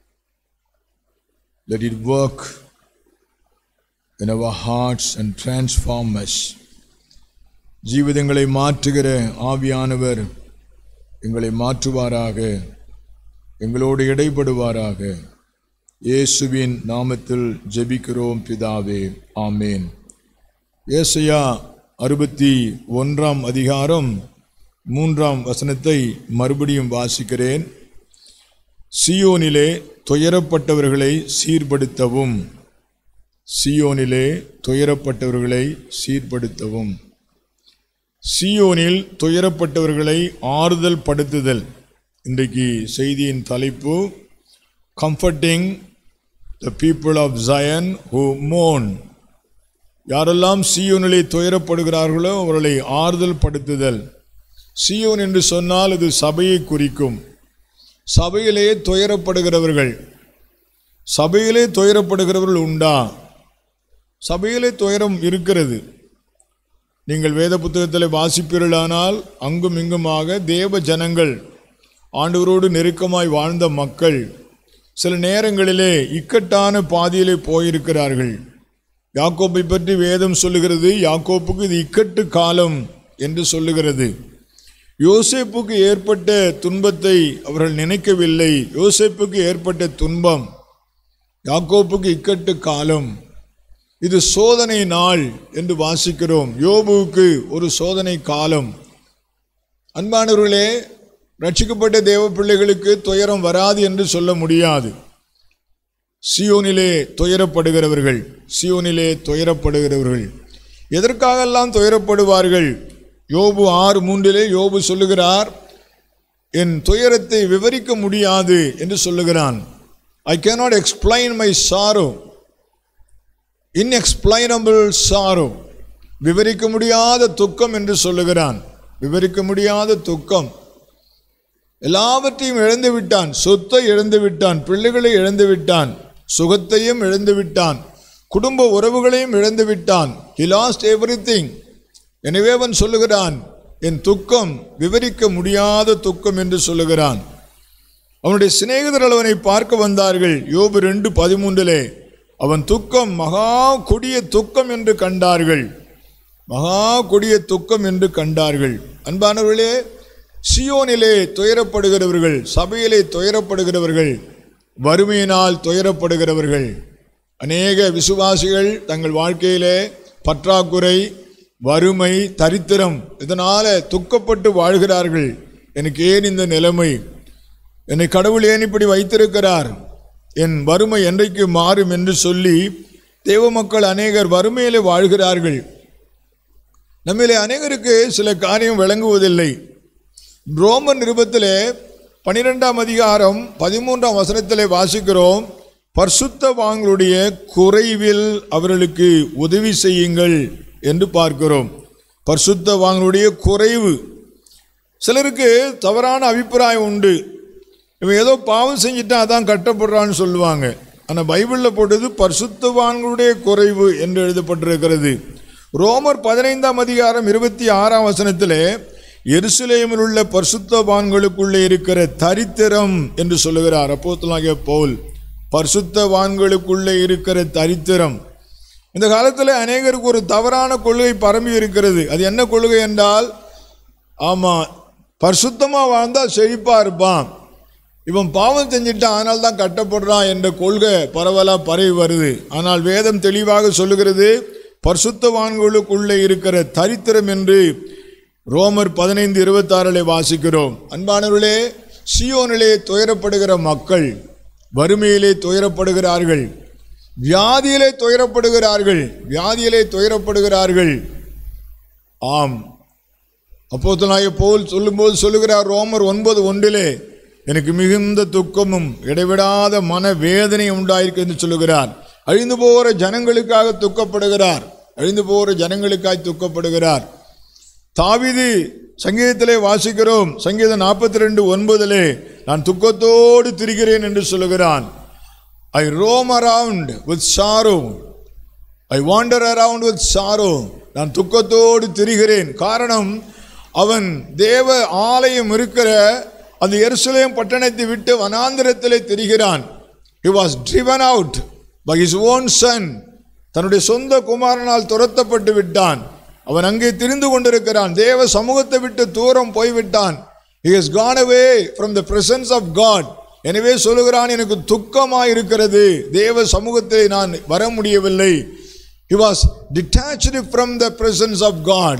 let it work in our hearts and transform us ஜீவிதங்களை மாற்றுகிற ஆவியானவர் எங்களை மாற்றுவாராக எங்களோடு இடைப்படுவாராக இயேசுவின் நாமத்தில் ஜெபிக்கிறோம் பிதாவே ஆமேன் ஏசையா அறுபத்தி ஒன்றாம் அதிகாரம் மூன்றாம் வசனத்தை மறுபடியும் வாசிக்கிறேன் சியோனிலே துயரப்பட்டவர்களை சீர்படுத்தவும் சியோனிலே துயரப்பட்டவர்களை சீர்படுத்தவும் சியோனில் துயரப்பட்டவர்களை ஆறுதல் படுத்துதல் இன்றைக்கு செய்தியின் தலைப்பு comforting the people of Zion who மோன் யாரெல்லாம் சியோனிலே துயரப்படுகிறார்களோ அவர்களை ஆறுதல் படுத்துதல் சியோன் என்று சொன்னால் இது சபையை குறிக்கும் சபையிலே துயரப்படுகிறவர்கள் சபையிலே துயரப்படுகிறவர்கள் உண்டா சபையிலே துயரம் இருக்கிறது நீங்கள் வேத புத்தகத்தில் வாசிப்பீர்களானால் அங்கும் இங்குமாக தேவ ஜனங்கள் ஆண்டவரோடு நெருக்கமாய் வாழ்ந்த மக்கள் சில நேரங்களிலே இக்கட்டான பாதையிலே போயிருக்கிறார்கள் யாக்கோப்பை பற்றி வேதம் சொல்லுகிறது யாக்கோப்புக்கு இது இக்கட்டு காலம் என்று சொல்லுகிறது யோசேப்புக்கு ஏற்பட்ட துன்பத்தை அவர்கள் நினைக்கவில்லை யோசேப்புக்கு ஏற்பட்ட துன்பம் யாக்கோப்புக்கு இக்கட்டு காலம் இது சோதனை நாள் என்று வாசிக்கிறோம் யோபுவுக்கு ஒரு சோதனை காலம் அன்பானவர்களே ரட்சிக்கப்பட்ட தேவ பிள்ளைகளுக்கு துயரம் வராது என்று சொல்ல முடியாது சியோனிலே துயரப்படுகிறவர்கள் சியோனிலே துயரப்படுகிறவர்கள் எதற்காகெல்லாம் துயரப்படுவார்கள் யோபு ஆறு மூன்றிலே யோபு சொல்லுகிறார் என் துயரத்தை விவரிக்க முடியாது என்று சொல்லுகிறான் I cannot explain my sorrow inexplainable sorrow விவரிக்க முடியாத துக்கம் என்று சொல்லுகிறான் விவரிக்க முடியாத துக்கம் எல்லாவற்றையும் இழந்து விட்டான் சொத்தை இழந்து விட்டான் பிள்ளைகளை இழந்து விட்டான் சுகத்தையும் இழந்து விட்டான் குடும்ப உறவுகளையும் இழந்து விட்டான் ஹி லாஸ்ட் எவ்ரி திங் எனவே அவன் சொல்லுகிறான் என் துக்கம் விவரிக்க முடியாத துக்கம் என்று சொல்லுகிறான் அவனுடைய சிநேகிதர்கள் அவனை பார்க்க வந்தார்கள் யோபு ரெண்டு பதிமூன்றிலே அவன் துக்கம் மகா கொடிய துக்கம் என்று கண்டார்கள் மகா கொடிய துக்கம் என்று கண்டார்கள் அன்பானவர்களே சியோனிலே துயரப்படுகிறவர்கள் சபையிலே துயரப்படுகிறவர்கள் வறுமையினால் துயரப்படுகிறவர்கள் அநேக விசுவாசிகள் தங்கள் வாழ்க்கையிலே பற்றாக்குறை வறுமை தரித்திரம் இதனால துக்கப்பட்டு வாழ்கிறார்கள் எனக்கு ஏன் இந்த நிலைமை என்னை கடவுள் ஏன் இப்படி வைத்திருக்கிறார் என் வறுமை என்றைக்கு மாறும் என்று சொல்லி தேவ மக்கள் அநேகர் வறுமையிலே வாழ்கிறார்கள் நம்மிலே அநேகருக்கு சில காரியம் விளங்குவதில்லை ரோமன் நிருபத்திலே பனிரெண்டாம் அதிகாரம் பதிமூன்றாம் வசனத்திலே வாசிக்கிறோம் பர்சுத்தவான்களுடைய குறைவில் அவர்களுக்கு உதவி செய்யுங்கள் என்று பார்க்கிறோம் பர்சுத்தவான்களுடைய குறைவு சிலருக்கு தவறான அபிப்பிராயம் உண்டு இவன் ஏதோ பாவம் செஞ்சுட்டான் அதான் கட்டப்படுறான்னு சொல்லுவாங்க ஆனால் பைபிளில் போட்டது பரிசுத்தவான்களுடைய குறைவு என்று எழுதப்பட்டிருக்கிறது ரோமர் பதினைந்தாம் அதிகாரம் இருபத்தி ஆறாம் வசனத்திலே எருசலேமில் உள்ள பரிசுத்தவான்களுக்குள்ளே இருக்கிற தரித்திரம் என்று சொல்லுகிறார் அப்போத்தலாகிய பவுல் பரிசுத்தவான்களுக்குள்ளே இருக்கிற தரித்திரம் இந்த காலத்தில் அநேகருக்கு ஒரு தவறான கொள்கை பரம்பி இருக்கிறது அது என்ன கொள்கை என்றால் ஆமாம் பரிசுத்தமாக வாழ்ந்தால் செழிப்பாக இருப்பான் இவன் பாவம் செஞ்சிட்டான் அதனால தான் கட்டப்படுறான் என்ற கொள்கை பரவலாக பரவி வருது ஆனால் வேதம் தெளிவாக சொல்லுகிறது பரிசுத்தவான்களுக்குள்ளே இருக்கிற தரித்திரம் என்று ரோமர் பதினைந்து இருபத்தாறிலே வாசிக்கிறோம் அன்பானவர்களே சியோனிலே துயரப்படுகிற மக்கள் வறுமையிலே துயரப்படுகிறார்கள் வியாதியிலே துயரப்படுகிறார்கள் வியாதியிலே துயரப்படுகிறார்கள் ஆம் அப்போத்தனாய போல் சொல்லும்போது சொல்லுகிறார் ரோமர் ஒன்பது ஒன்றிலே எனக்கு மிகுந்த துக்கமும் இடைவிடாத மன வேதனை உண்டாயிருக்கு என்று சொல்லுகிறார் அழிந்து போகிற ஜனங்களுக்காக துக்கப்படுகிறார் அழிந்து போகிற ஜனங்களுக்காக துக்கப்படுகிறார் தாவிது சங்கீதத்திலே வாசிக்கிறோம் சங்கீதம் நாற்பத்தி ரெண்டு ஒன்பதிலே நான் துக்கத்தோடு திரிகிறேன் என்று சொல்லுகிறான் I roam around with sorrow I wander around with sorrow நான் துக்கத்தோடு திரிகிறேன் காரணம் அவன் தேவ ஆலயம் இருக்கிற அந்த எருசலேம் பட்டணத்தை விட்டு வனாந்திரத்திலே திரிகிறான் he was driven out by his own son தன்னுடைய சொந்த குமாரனால் துரத்தப்பட்டு விட்டான் அவன் அங்கே திரிந்து கொண்டிருக்கிறான் தேவ சமூகத்தை விட்டு தூரம் போய்விட்டான் he has gone away from the presence of god எனவே சொல்லுகிறான் எனக்கு துக்கமாய் இருக்கிறது தேவ சமூகத்தை நான் வர முடியவில்லை he was detached from the presence of god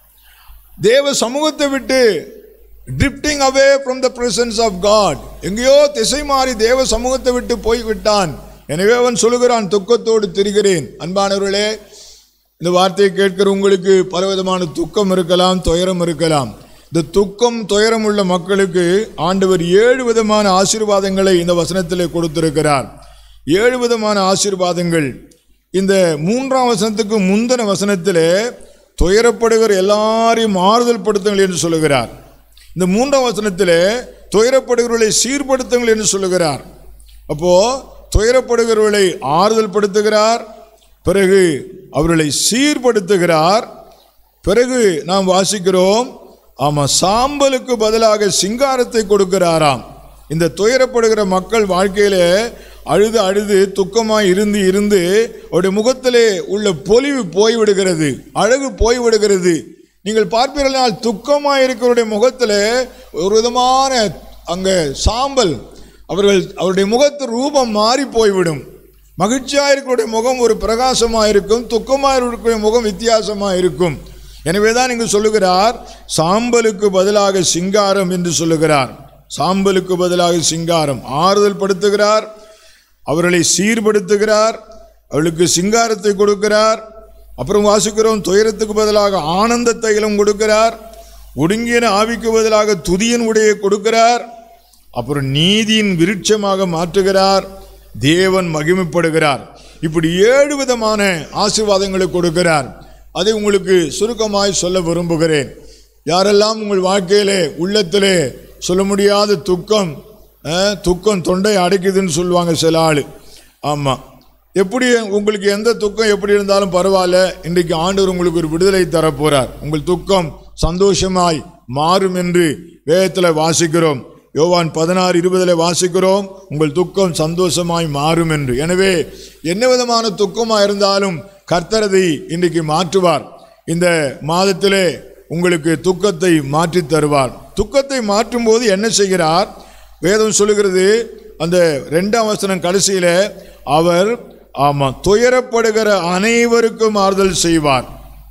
தேவ சமூகத்தை விட்டு drifting away from the presence of God எங்கேயோ திசை மாறி தேவ சமூகத்தை விட்டு போய்விட்டான் எனவே அவன் சொல்லுகிறான் துக்கத்தோடு திரிகிறேன் அன்பானவர்களே இந்த வார்த்தையை கேட்கிற உங்களுக்கு பலவிதமான துக்கம் இருக்கலாம் துயரம் இருக்கலாம் இந்த துக்கம் துயரம் உள்ள மக்களுக்கு ஆண்டவர் ஏழு விதமான ஆசீர்வாதங்களை இந்த வசனத்திலே கொடுத்திருக்கிறார் ஏழு விதமான ஆசீர்வாதங்கள் இந்த மூன்றாம் வசனத்துக்கு முந்தின வசனத்திலே துயரப்படுகிற எல்லாரையும் ஆறுதல் படுத்துங்கள் என்று சொல்லுகிறார் இந்த மூன்றாம் வசனத்திலே துயரப்படுகிறவர்களை சீர்படுத்துங்கள் என்று சொல்லுகிறார் அப்போ துயரப்படுகிறவர்களை ஆறுதல் படுத்துகிறார் பிறகு அவர்களை சீர்படுத்துகிறார் பிறகு நாம் வாசிக்கிறோம் ஆமா சாம்பலுக்கு பதிலாக சிங்காரத்தை கொடுக்கிறாராம் இந்த துயரப்படுகிற மக்கள் வாழ்க்கையிலே அழுது அழுது துக்கமாய் இருந்து இருந்து அவருடைய முகத்திலே உள்ள பொலிவு போய்விடுகிறது அழகு போய்விடுகிறது நீங்கள் பார்ப்பீர்களால் துக்கமாய் இருக்கிறவருடைய முகத்திலே ஒரு விதமான அங்கே சாம்பல் அவர்கள் அவருடைய முகத்து ரூபம் மாறி போய்விடும் மகிழ்ச்சியாக இருக்கிற முகம் ஒரு பிரகாசமாக இருக்கும் துக்கமாக இருக்கிற முகம் வித்தியாசமாக இருக்கும் எனவே தான் இங்கு சொல்லுகிறார் சாம்பலுக்கு பதிலாக சிங்காரம் என்று சொல்லுகிறார் சாம்பலுக்கு பதிலாக சிங்காரம் ஆறுதல் படுத்துகிறார் அவர்களை சீர்படுத்துகிறார் அவளுக்கு சிங்காரத்தை கொடுக்கிறார் அப்புறம் வாசிக்கிறோம் துயரத்துக்கு பதிலாக ஆனந்த தைலம் கொடுக்கிறார் ஒடுங்கின ஆவிக்கு பதிலாக துதியின் உடையை கொடுக்கிறார் அப்புறம் நீதியின் விருட்சமாக மாற்றுகிறார் தேவன் மகிமைப்படுகிறார் இப்படி ஏழு விதமான ஆசீர்வாதங்களை கொடுக்கிறார் அதை உங்களுக்கு சுருக்கமாய் சொல்ல விரும்புகிறேன் யாரெல்லாம் உங்கள் வாழ்க்கையிலே உள்ளத்திலே சொல்ல முடியாத துக்கம் அஹ், துக்கம் தொண்டை அடைக்குதுன்னு சொல்லுவாங்க சில ஆள் ஆமாம் எப்படி உங்களுக்கு எந்த துக்கம் எப்படி இருந்தாலும் பரவாயில்ல இன்றைக்கு ஆண்டவர் உங்களுக்கு ஒரு விடுதலை தரப்போறார் உங்கள் துக்கம் சந்தோஷமாய் மாறும் என்று வேதத்தில் வாசிக்கிறோம் யோவான் பதினாறு இருபதுல வாசிக்கிறோம் உங்கள் துக்கம் சந்தோஷமாய் மாறும் என்று எனவே என்ன விதமான துக்கமாக இருந்தாலும் கர்த்தரதை இன்றைக்கு மாற்றுவார் இந்த மாதத்திலே உங்களுக்கு துக்கத்தை மாற்றி தருவார் துக்கத்தை மாற்றும் போது என்ன செய்கிறார் வேதம் சொல்லுகிறது அந்த ரெண்டாம் வசனம் கடைசியில அவர் ஆமா துயரப்படுகிற அனைவருக்கும் ஆறுதல் செய்வார்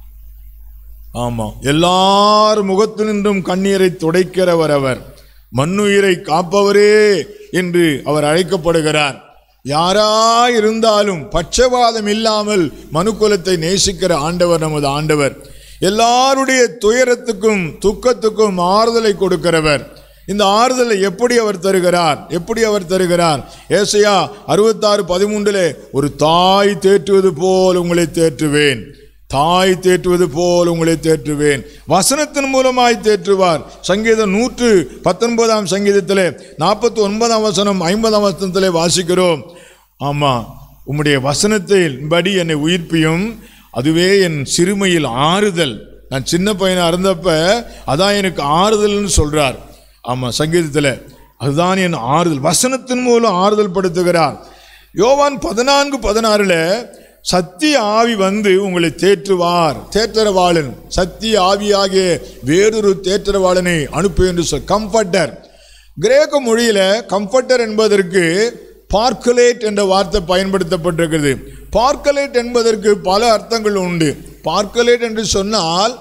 ஆமா எல்லார் முகத்தினின்றும் கண்ணீரை துடைக்கிறவர் அவர் மண்ணுயிரை காப்பவரே என்று அவர் அழைக்கப்படுகிறார் யாரா இருந்தாலும் பட்சபாதம் இல்லாமல் மனுக்குலத்தை நேசிக்கிற ஆண்டவர் நமது ஆண்டவர் எல்லாருடைய துயரத்துக்கும் துக்கத்துக்கும் ஆறுதலை கொடுக்கிறவர் இந்த ஆறுதலை எப்படி அவர் தருகிறார் எப்படி அவர் தருகிறார் ஏசையா அறுபத்தாறு பதிமூன்றிலே ஒரு தாய் தேற்றுவது போல் உங்களை தேற்றுவேன் தாய் தேற்றுவது போல் உங்களை தேற்றுவேன் வசனத்தின் மூலமாய் தேற்றுவார் சங்கீதம் நூற்று பத்தொன்பதாம் சங்கீதத்திலே நாற்பத்தி ஒன்பதாம் வசனம் ஐம்பதாம் வசனத்திலே வாசிக்கிறோம் ஆமா உம்முடைய வசனத்தின் படி என்னை உயிர்ப்பியும் அதுவே என் சிறுமையில் ஆறுதல் நான் சின்ன பையனா இருந்தப்ப அதான் எனக்கு ஆறுதல்னு சொல்றார் ஆமா சங்கீதத்தில் அதுதான் என் ஆறுதல் வசனத்தின் மூலம் ஆறுதல் படுத்துகிறார் யோவான் பதினான்கு பதினாறுல சத்திய ஆவி வந்து உங்களை தேற்றுவார் தேற்றரவாளன் சத்திய ஆவியாகிய வேறொரு தேற்றரவாளனை அனுப்பு என்று சொல் கம்ஃபர்டர் கிரேக்க மொழியில கம்ஃபர்டர் என்பதற்கு பார்க்கலேட் என்ற வார்த்தை பயன்படுத்தப்பட்டிருக்கிறது பார்க்கலேட் என்பதற்கு பல அர்த்தங்கள் உண்டு பார்க்கலேட் என்று சொன்னால்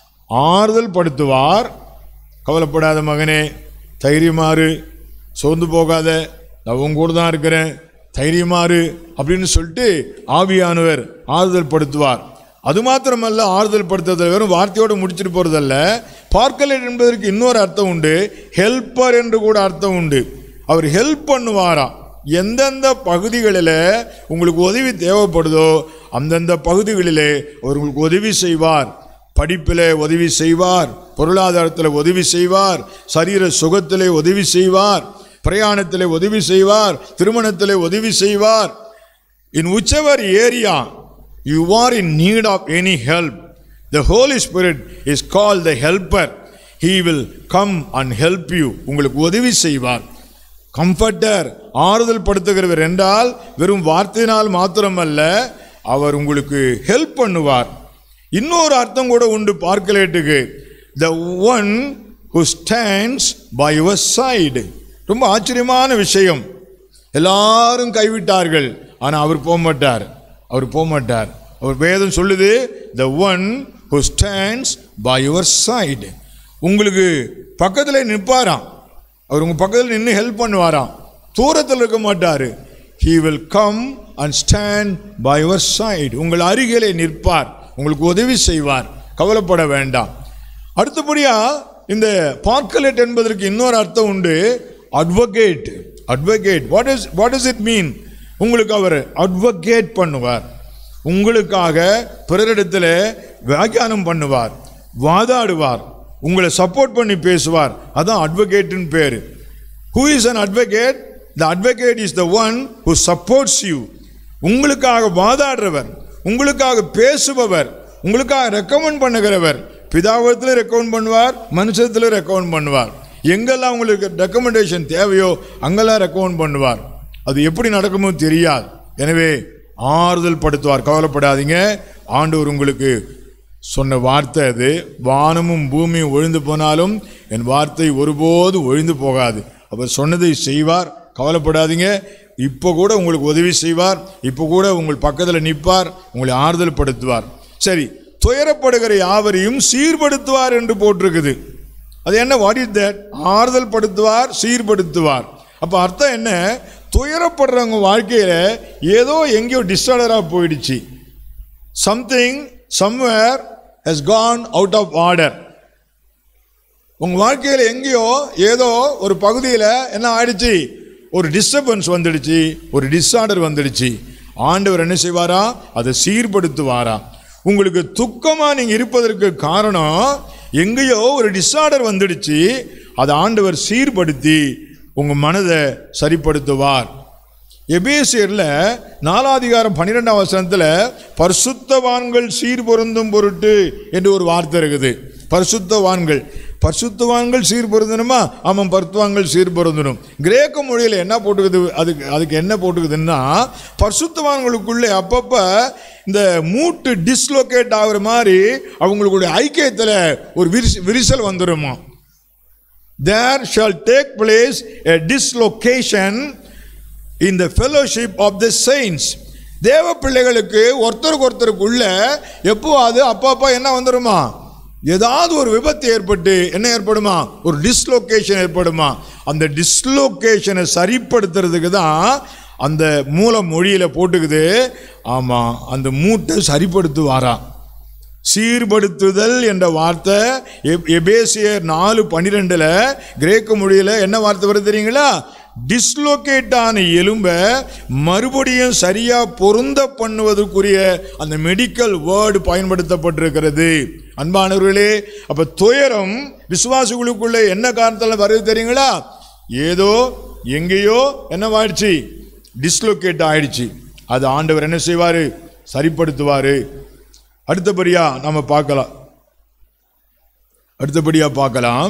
ஆறுதல் படுத்துவார் கவலைப்படாத மகனே தைரியமாறு சோர்ந்து போகாத நான் உன் கூட தான் இருக்கிறேன் தைரியமாறு அப்படின்னு சொல்லிட்டு ஆவியானவர் ஆறுதல் படுத்துவார் அது மாத்திரமல்ல ஆறுதல் படுத்துறது வெறும் வார்த்தையோடு முடிச்சுட்டு போகிறதல்ல பார்க்கலேட் என்பதற்கு இன்னொரு அர்த்தம் உண்டு ஹெல்ப்பர் என்று கூட அர்த்தம் உண்டு அவர் ஹெல்ப் பண்ணுவாராம் எந்தெந்த பகுதிகளில் உங்களுக்கு உதவி தேவைப்படுதோ அந்தந்த பகுதிகளிலே அவர் உங்களுக்கு உதவி செய்வார் படிப்பில் உதவி செய்வார் பொருளாதாரத்தில் உதவி செய்வார் சரீர சுகத்திலே உதவி செய்வார் பிரயாணத்திலே உதவி செய்வார் திருமணத்திலே உதவி செய்வார் in whichever area you are in need of any help the holy spirit is called the helper he will come and help you உங்களுக்கு உதவி செய்வார் கம்ஃபர்டர் ஆறுதல் படுத்துகிறவர் என்றால் வெறும் வார்த்தையினால் மாத்திரமல்ல அவர் உங்களுக்கு ஹெல்ப் பண்ணுவார் இன்னொரு அர்த்தம் கூட உண்டு பார்க்கலேட்டுக்கு the one who stands by your side ரொம்ப ஆச்சரியமான விஷயம் எல்லாரும் கைவிட்டார்கள் ஆனால் அவர் போக மாட்டார் அவர் போக மாட்டார் அவர் வேதம் சொல்லுது the one who stands by your side உங்களுக்கு பக்கத்தில் நிற்பாராம் அவர் உங்கள் பக்கத்தில் நின்று ஹெல்ப் பண்ணுவாராம் தூரத்தில் இருக்க மாட்டார் he will come and stand by your side உங்கள் அருகிலே நிற்பார் உங்களுக்கு உதவி செய்வார் கவலைப்பட வேண்டாம் அடுத்தபடியா இந்த பார்க்கலேட் என்பதற்கு இன்னொரு அர்த்தம் உண்டு advocate advocate what is what is it mean உங்களுக்கு அவர் அட்வொகேட் பண்ணுவார் உங்களுக்காக பிறரிடத்தில் வியாக்கியானம் பண்ணுவார் வாதாடுவார் உங்களை சப்போர்ட் பண்ணி பேசுவார் அதான் அட்வொகேட்னு பேர் who is an advocate the advocate is the one who supports you உங்களுக்காக வாதாடுறவர் உங்களுக்காக பேசுபவர் உங்களுக்காக ரெக்கமெண்ட் பண்ணுகிறவர் பிதாவத்தில் ரெக்கமெண்ட் பண்ணுவார் மனுஷத்தில் ரெக்கமெண்ட் பண்ணுவார் எங்கெல்லாம் உங்களுக்கு ரெக்கமெண்டேஷன் தேவையோ அங்கெல்லாம் ரெக்கமெண்ட் பண்ணுவார் அது எப்படி நடக்குமோ தெரியாது எனவே ஆறுதல் படுத்துவார் கவலைப்படாதீங்க ஆண்டவர் உங்களுக்கு சொன்ன வார்த்தை அது வானமும் பூமியும் ஒழிந்து போனாலும் என் வார்த்தை ஒருபோது ஒழிந்து போகாது அவர் சொன்னதை செய்வார் கவலைப்படாதீங்க இப்போ கூட உங்களுக்கு உதவி செய்வார் இப்போ கூட உங்கள் பக்கத்தில் நிற்பார் உங்களை ஆறுதல் படுத்துவார் சரி துயரப்படுகிற யாவரையும் சீர்படுத்துவார் என்று போட்டிருக்குது அது என்ன வாட் இஸ் தட் ஆறுதல் படுத்துவார் சீர்படுத்துவார் அப்போ அர்த்தம் என்ன துயரப்படுறவங்க வாழ்க்கையில் ஏதோ எங்கேயோ டிஸார்டராக போயிடுச்சு something somewhere has gone out of order உங்கள் வாழ்க்கையில் எங்கேயோ ஏதோ ஒரு பகுதியில் என்ன ஆயிடுச்சு ஒரு டிஸ்டர்பன்ஸ் வந்துடுச்சு ஒரு டிஸார்டர் வந்துடுச்சு ஆண்டவர் என்ன செய்வாரா அதை சீர்படுத்துவாரா உங்களுக்கு துக்கமாக நீங்கள் இருப்பதற்கு காரணம் எங்கேயோ ஒரு டிஸார்டர் வந்துடுச்சு அதை ஆண்டவர் சீர்படுத்தி உங்கள் மனதை சரிப்படுத்துவார் எபேசியரில் நாலாதிகாரம் பன்னிரெண்டாம் வசனத்தில் பரிசுத்தவான்கள் சீர் பொருந்தும் பொருட்டு என்று ஒரு வார்த்தை இருக்குது பரிசுத்தவான்கள் பரிசுத்தவான்கள் சீர்பொருந்தணுமா ஆமாம் பரிசுத்தவான்கள் சீர்பொருந்தணும் கிரேக்க மொழியில் என்ன போட்டுக்குது அதுக்கு அதுக்கு என்ன போட்டுக்குதுன்னா பரிசுத்தவான்களுக்குள்ளே அப்பப்போ இந்த மூட்டு டிஸ்லோகேட் ஆகுற மாதிரி அவங்களுடைய ஐக்கியத்தில் ஒரு விரிச விரிசல் வந்துடுமா there shall take place a dislocation in the fellowship of the saints தேவ பிள்ளைகளுக்கு ஒருத்தருக்கு ஒருத்தருக்குள்ள எப்போ அது அப்பப்போ என்ன வந்துடுமா ஏதாவது ஒரு விபத்து ஏற்பட்டு என்ன ஏற்படுமா ஒரு டிஸ்லோகேஷன் ஏற்படுமா அந்த டிஸ்லோகேஷனை சரிப்படுத்துறதுக்கு தான் அந்த மூல மொழியில் போட்டுக்குது ஆமாம் அந்த மூட்டை சரிப்படுத்துவாராம் சீர்படுத்துதல் என்ற வார்த்தை எப்- எபேசியர் நாலு பன்னிரெண்டில் கிரேக்க மொழியில் என்ன வார்த்தை வருது தெரியுங்களா டிஸ்லோகேட் ஆன எலும்பை மறுபடியும் சரியாக பொருந்த பண்ணுவதற்குரிய அந்த மெடிக்கல் வேர்டு பயன்படுத்தப்பட்டிருக்கிறது அன்பானவர்களே அப்போ துயரம் விசுவாசிகளுக்குள்ளே என்ன காரணத்தில் வருது தெரியுங்களா ஏதோ எங்கேயோ என்னவாயிடுச்சு டிஸ்லோகேட் ஆயிடுச்சு அது ஆண்டவர் என்ன செய்வார் சரிப்படுத்துவார் அடுத்தபடியா நம்ம பார்க்கலாம் அடுத்தபடியா பார்க்கலாம்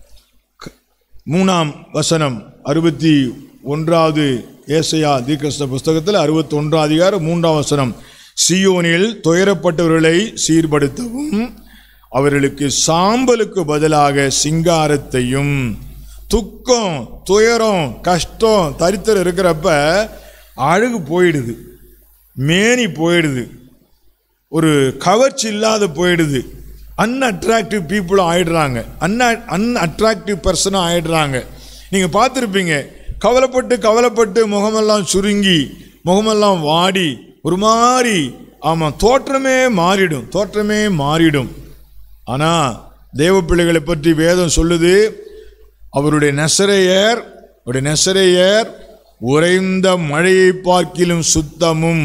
க- மூணாம் வசனம் அறுபத்தி ஒன்றாவது ஏசையா தீர்க்கஸ்த புஸ்தகத்தில் அறுபத்தி ஒன்றாம் அதிகாரம் மூன்றாம் வசனம் சியோனில் துயரப்பட்டவர்களை சீர்படுத்தவும் அவர்களுக்கு சாம்பலுக்கு பதிலாக சிங்காரத்தையும் துக்கம் துயரம் கஷ்டம் தரித்திரம் இருக்கிறப்ப அழகு போயிடுது மேனி போயிடுது ஒரு கவர்ச்சி இல்லாத போயிடுது அன்அட்ராக்டிவ் பீப்புளும் ஆயிடுறாங்க அன் அன்அட்ராக்டிவ் பர்சனாக ஆயிடுறாங்க நீங்கள் பார்த்துருப்பீங்க கவலைப்பட்டு கவலைப்பட்டு முகமெல்லாம் சுருங்கி முகமெல்லாம் வாடி ஒரு மாதிரி ஆமாம் தோற்றமே மாறிடும் தோற்றமே மாறிடும் ஆனால் தேவ பிள்ளைகளை பற்றி வேதம் சொல்லுது அவருடைய நெசரையர் அவருடைய நெசரையர் உறைந்த மழையை பார்க்கிலும் சுத்தமும்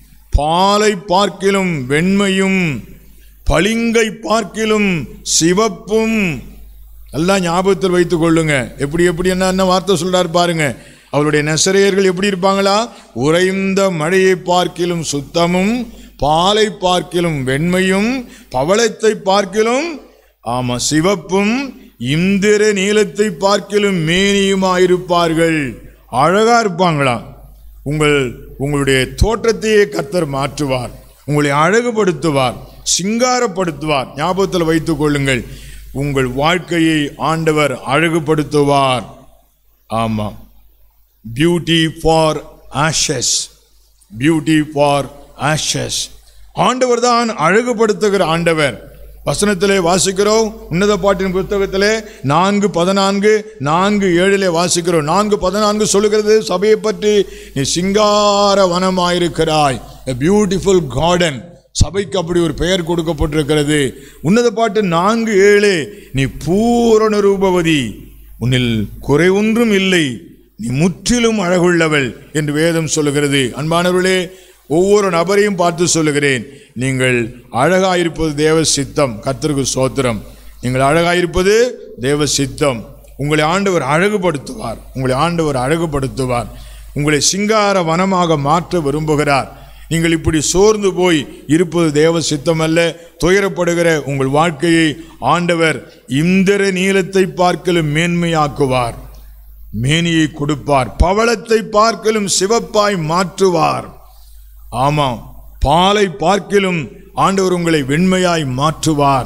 பாலை பார்க்கிலும் வெண்மையும் பளிங்கை பார்க்கிலும் சிவப்பும் எல்லாம் ஞாபகத்தில் வைத்துக் கொள்ளுங்க எப்படி எப்படி என்ன என்ன வார்த்தை சொல்றாரு பாருங்க அவருடைய நெசரையர்கள் எப்படி இருப்பாங்களா உறைந்த மழையை பார்க்கிலும் சுத்தமும் பாலை பார்க்கிலும் வெண்மையும் பவளத்தை பார்க்கிலும் ஆமா சிவப்பும் இந்திர நீலத்தை பார்க்கிலும் மேனியுமாயிருப்பார்கள் அழகா இருப்பாங்களாம் உங்கள் உங்களுடைய தோற்றத்தையே கர்த்தர் மாற்றுவார் உங்களை அழகுபடுத்துவார் சிங்காரப்படுத்துவார் ஞாபகத்தில் வைத்துக் கொள்ளுங்கள் உங்கள் வாழ்க்கையை ஆண்டவர் அழகுபடுத்துவார் ஆமாம் beauty for ashes beauty for ashes ஆண்டவர் தான் அழகுபடுத்துகிற ஆண்டவர் வசனத்திலே வாசிக்கிறோம் உன்னத பாட்டின் புத்தகத்திலே நான்கு பதினான்கு நான்கு ஏழிலே வாசிக்கிறோம் நான்கு பதினான்கு சொல்லுகிறது சபையை பற்றி நீ சிங்கார வனமாயிருக்கிறாய் a பியூட்டிஃபுல் கார்டன் சபைக்கு அப்படி ஒரு பெயர் கொடுக்கப்பட்டிருக்கிறது உன்னத பாட்டு நான்கு ஏழு நீ பூரண ரூபவதி உன்னில் குறை ஒன்றும் இல்லை நீ முற்றிலும் அழகுள்ளவள் என்று வேதம் சொல்லுகிறது அன்பானவர்களே ஒவ்வொரு நபரையும் பார்த்து சொல்லுகிறேன் நீங்கள் அழகாயிருப்பது தேவ சித்தம் கர்த்தருக்கு சோத்திரம் நீங்கள் அழகாயிருப்பது தேவ சித்தம் உங்களை ஆண்டவர் அழகுபடுத்துவார் உங்களை ஆண்டவர் அழகுபடுத்துவார் உங்களை சிங்கார வனமாக மாற்ற விரும்புகிறார் நீங்கள் இப்படி சோர்ந்து போய் இருப்பது தேவ சித்தம் அல்ல துயரப்படுகிற உங்கள் வாழ்க்கையை ஆண்டவர் இந்திர நீளத்தை பார்க்கலும் மேன்மையாக்குவார் மேனியை கொடுப்பார் பவளத்தை பார்க்கலும் சிவப்பாய் மாற்றுவார் ஆமாம் பாலை பார்க்கிலும் ஆண்டவர் உங்களை வெண்மையாய் மாற்றுவார்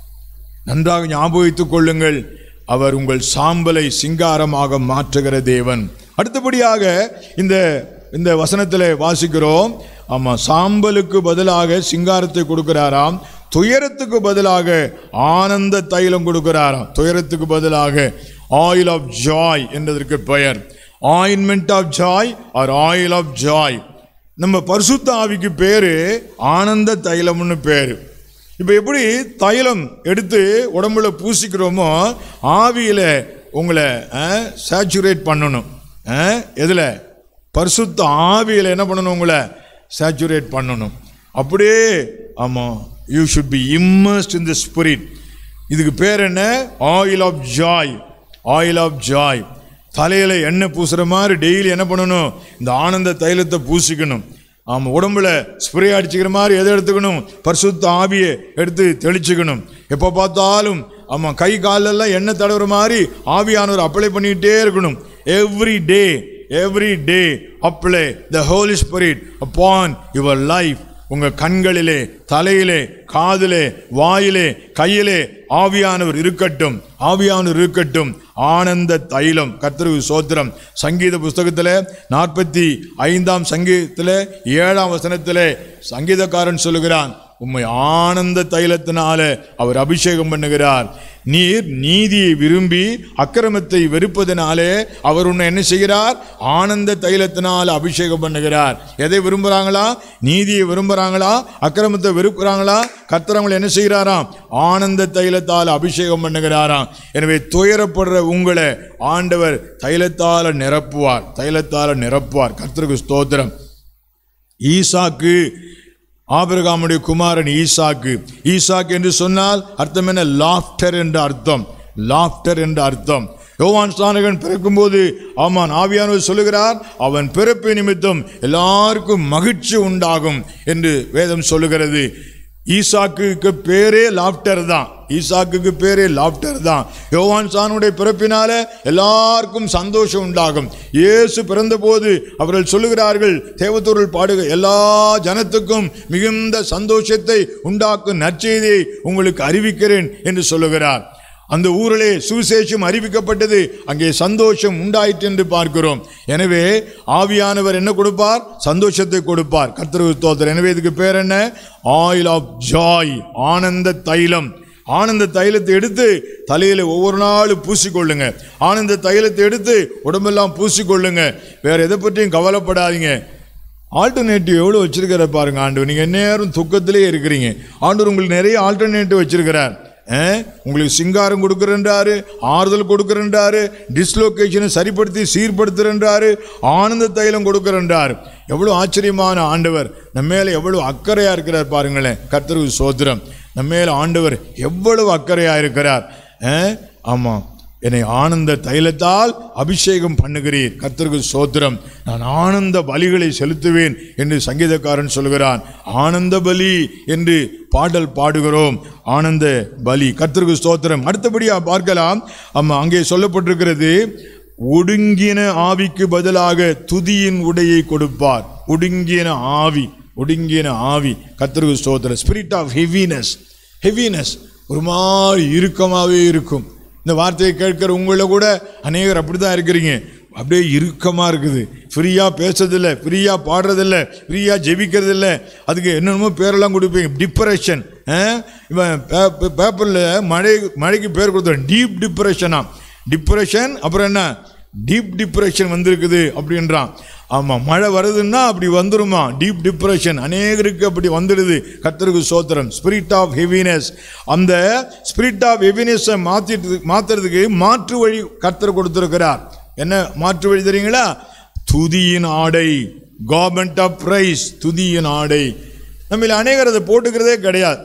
நன்றாக ஞாபகித்துக் கொள்ளுங்கள் அவர் உங்கள் சாம்பலை சிங்காரமாக மாற்றுகிற தேவன் அடுத்தபடியாக இந்த இந்த வசனத்தில் வாசிக்கிறோம் ஆமாம் சாம்பலுக்கு பதிலாக சிங்காரத்தை கொடுக்கிறாராம் துயரத்துக்கு பதிலாக ஆனந்த தைலம் கொடுக்கிறாராம் துயரத்துக்கு பதிலாக ஆயில் ஆஃப் ஜாய் என்பதற்கு பெயர் ointment of joy or oil of joy நம்ம பரிசுத்த ஆவிக்கு பேரு ஆனந்த தைலம்னு பேரு இப்போ எப்படி தைலம் எடுத்து உடம்புல பூசிக்கிறோமோ ஆவியில் உங்களை சேச்சுரேட் பண்ணணும் எதில் பரிசுத்த ஆவியில் என்ன பண்ணணும் உங்களை சேச்சுரேட் பண்ணணும் அப்படியே ஆமாம் you should be immersed in the spirit இதுக்கு பேர் என்ன oil of joy oil of joy தலையில் எண்ணெய் பூசுகிற மாதிரி டெய்லி என்ன பண்ணணும் இந்த ஆனந்த தைலத்தை பூசிக்கணும் ஆமாம் உடம்புல ஸ்ப்ரே அடிச்சுக்கிற மாதிரி எதை எடுத்துக்கணும் பரிசுத்த ஆவியை எடுத்து தெளிச்சுக்கணும் எப்போ பார்த்தாலும் ஆமாம் கை காலெல்லாம் எண்ணெய் தடவுற மாதிரி ஆவியானவர் அப்ளை பண்ணிக்கிட்டே இருக்கணும் every day every day apply the Holy Spirit upon your life உங்க கண்களிலே தலையிலே காதிலே வாயிலே கையிலே ஆவியானவர் இருக்கட்டும் ஆவியானவர் இருக்கட்டும் ஆனந்த தைலம் கர்த்தருக்கு சோத்திரம் சங்கீத புஸ்தகத்தில் நாற்பத்தி ஐந்தாம் சங்கீதத்தில் ஏழாம் வசனத்தில் சங்கீதக்காரன் சொல்லுகிறான் உம்மை ஆனந்த தைலத்தினால அவர் அபிஷேகம் பண்ணுகிறார் நீர் நீதியை விரும்பி அக்கிரமத்தை வெறுப்பதனாலே அவர் உன்னை என்ன செய்கிறார் ஆனந்த தைலத்தினால் அபிஷேகம் பண்ணுகிறார் எதை விரும்புறாங்களா நீதியை விரும்புறாங்களா அக்கிரமத்தை வெறுக்கிறாங்களா கர்த்தரவங்களை என்ன செய்கிறாராம் ஆனந்த தைலத்தால் அபிஷேகம் பண்ணுகிறாராம் எனவே துயரப்படுற உங்களை ஆண்டவர் தைலத்தால நிரப்புவார் தைலத்தால நிரப்புவார் கர்த்தருக்கு ஸ்தோத்திரம் ஈசாக்கு ஆபிரகாமுடைய குமாரன் ஈசாக்கு ஈசாக்கு என்று சொன்னால் அர்த்தம் என்ன லாஃப்டர் என்ற அர்த்தம் லாஃப்டர் என்ற அர்த்தம் யோவான் ஸ்நானகன் பிறக்கும்போது ஆமான் ஆவியானவர் சொல்லுகிறார் அவன் பிறப்பு நிமித்தம் எல்லாருக்கும் மகிழ்ச்சி உண்டாகும் என்று வேதம் சொல்லுகிறது ஈசாக்குக்கு பேரே லாஃப்டர் தான் ஈசாக்குக்கு பேரே லாஃப்டர் தான் யோவான் சானுடைய பிறப்பினால எல்லாருக்கும் சந்தோஷம் உண்டாகும் இயேசு பிறந்தபோது அவர்கள் சொல்லுகிறார்கள் தேவத்தூரில் பாடுக எல்லா ஜனத்துக்கும் மிகுந்த சந்தோஷத்தை உண்டாக்கும் நற்செய்தியை உங்களுக்கு அறிவிக்கிறேன் என்று சொல்லுகிறார் அந்த ஊரிலே சுவிசேஷம் அறிவிக்கப்பட்டது அங்கே சந்தோஷம் உண்டாயிற்று என்று பார்க்கிறோம் எனவே ஆவியானவர் என்ன கொடுப்பார் சந்தோஷத்தை கொடுப்பார் கர்த்தர் ஸ்தோத்திரம் எனவே இதுக்கு பேர் என்ன ஆயில் ஆஃப் ஜாய் ஆனந்த தைலம் ஆனந்த தைலத்தை எடுத்து தலையில ஒவ்வொரு நாளும் பூசிக்கொள்ளுங்க ஆனந்த தைலத்தை எடுத்து உடம்பெல்லாம் பூசிக்கொள்ளுங்க வேற எதை பற்றியும் கவலைப்படாதீங்க ஆல்டர்னேட்டிவ் எவ்வளோ வச்சிருக்கிற பாருங்க ஆண்டு நீங்கள் நேரம் துக்கத்திலே இருக்கிறீங்க ஆண்டவர் உங்களுக்கு நிறைய ஆல்டர்னேட்டிவ் வச்சிருக்கிறார் ஆ? உங்களுக்கு சிங்காரம் கொடுக்குறன்றாரு ஆறுதல் கொடுக்குறன்றாரு டிஸ்லோகேஷனை சரிப்படுத்தி சீர்படுத்துறன்றாரு ஆனந்த தைலம் கொடுக்குறன்றார் எவ்வளோ ஆச்சரியமான ஆண்டவர் நம்ம மேலே எவ்வளோ அக்கறையாக இருக்கிறார் பாருங்களேன் கர்த்தருக்கு சோத்திரம் நம்ம மேலே ஆண்டவர் எவ்வளவு அக்கறையாக இருக்கிறார் ஆ? ஆமாம் என்னை ஆனந்த தைலத்தால் அபிஷேகம் பண்ணுகிறீர் கர்த்தருக்கு சோத்திரம் நான் ஆனந்த பலிகளை செலுத்துவேன் என்று சங்கீதக்காரன் சொல்கிறான் ஆனந்த பலி என்று பாடல் பாடுகிறோம் ஆனந்த பலி கர்த்தருக்கு ஸ்தோத்திரம் அடுத்தபடியாக பார்க்கலாம் ஆமா அங்கே சொல்லப்பட்டிருக்கிறது ஒடுங்கின ஆவிக்கு பதிலாக துதியின் உடையை கொடுப்பார் ஒடுங்கின ஆவி ஒடுங்கின ஆவி கர்த்தருக்கு ஸ்தோத்திரம் ஸ்பிரிட் ஆஃப் ஹெவினஸ் ஹெவினஸ் ஒரு மாதிரி இறுக்கமாகவே இருக்கும் இந்த வார்த்தையை கேட்கிற உங்களை கூட அநேகர் அப்படி தான் இருக்கிறீங்க அப்படியே இறுக்கமாக இருக்குது ஃப்ரீயாக பேசுறதில்ல ஃப்ரீயாக பாடுறதில்ல ஃப்ரீயாக ஜெபிக்கிறதில்ல அதுக்கு என்னென்னமோ பேரெல்லாம் கொடுப்பீங்க டிப்ரெஷன் இவன் பேப்பரில் மழை மழைக்கு பேர் கொடுத்தான் டீப் டிப்ரெஷனா டிப்ரெஷன் அப்புறம் என்ன டீப் டிப்ரெஷன் வந்திருக்குது அப்படின்றான் ஆமாம் மழை வருதுன்னா அப்படி வந்துருமா டீப் டிப்ரெஷன் அநேகருக்கு அப்படி வந்துடுது கர்த்தருக்கு சோத்திரம் ஸ்பிரிட் ஆஃப் ஹெவினஸ் அந்த ஸ்பிரிட் ஆஃப் ஹெவினஸை மாற்றிட்டு மாற்றுறதுக்கு மாற்று வழி கர்த்தர் கொடுத்துருக்கிறார் என்ன மாற்று வழி தெரியுங்களா துதியின் ஆடை கவர்மெண்ட் ஆஃப் பிரைஸ் துதியின் ஆடை நம்மள அநேகர் அதை போட்டுக்கிறதே கிடையாது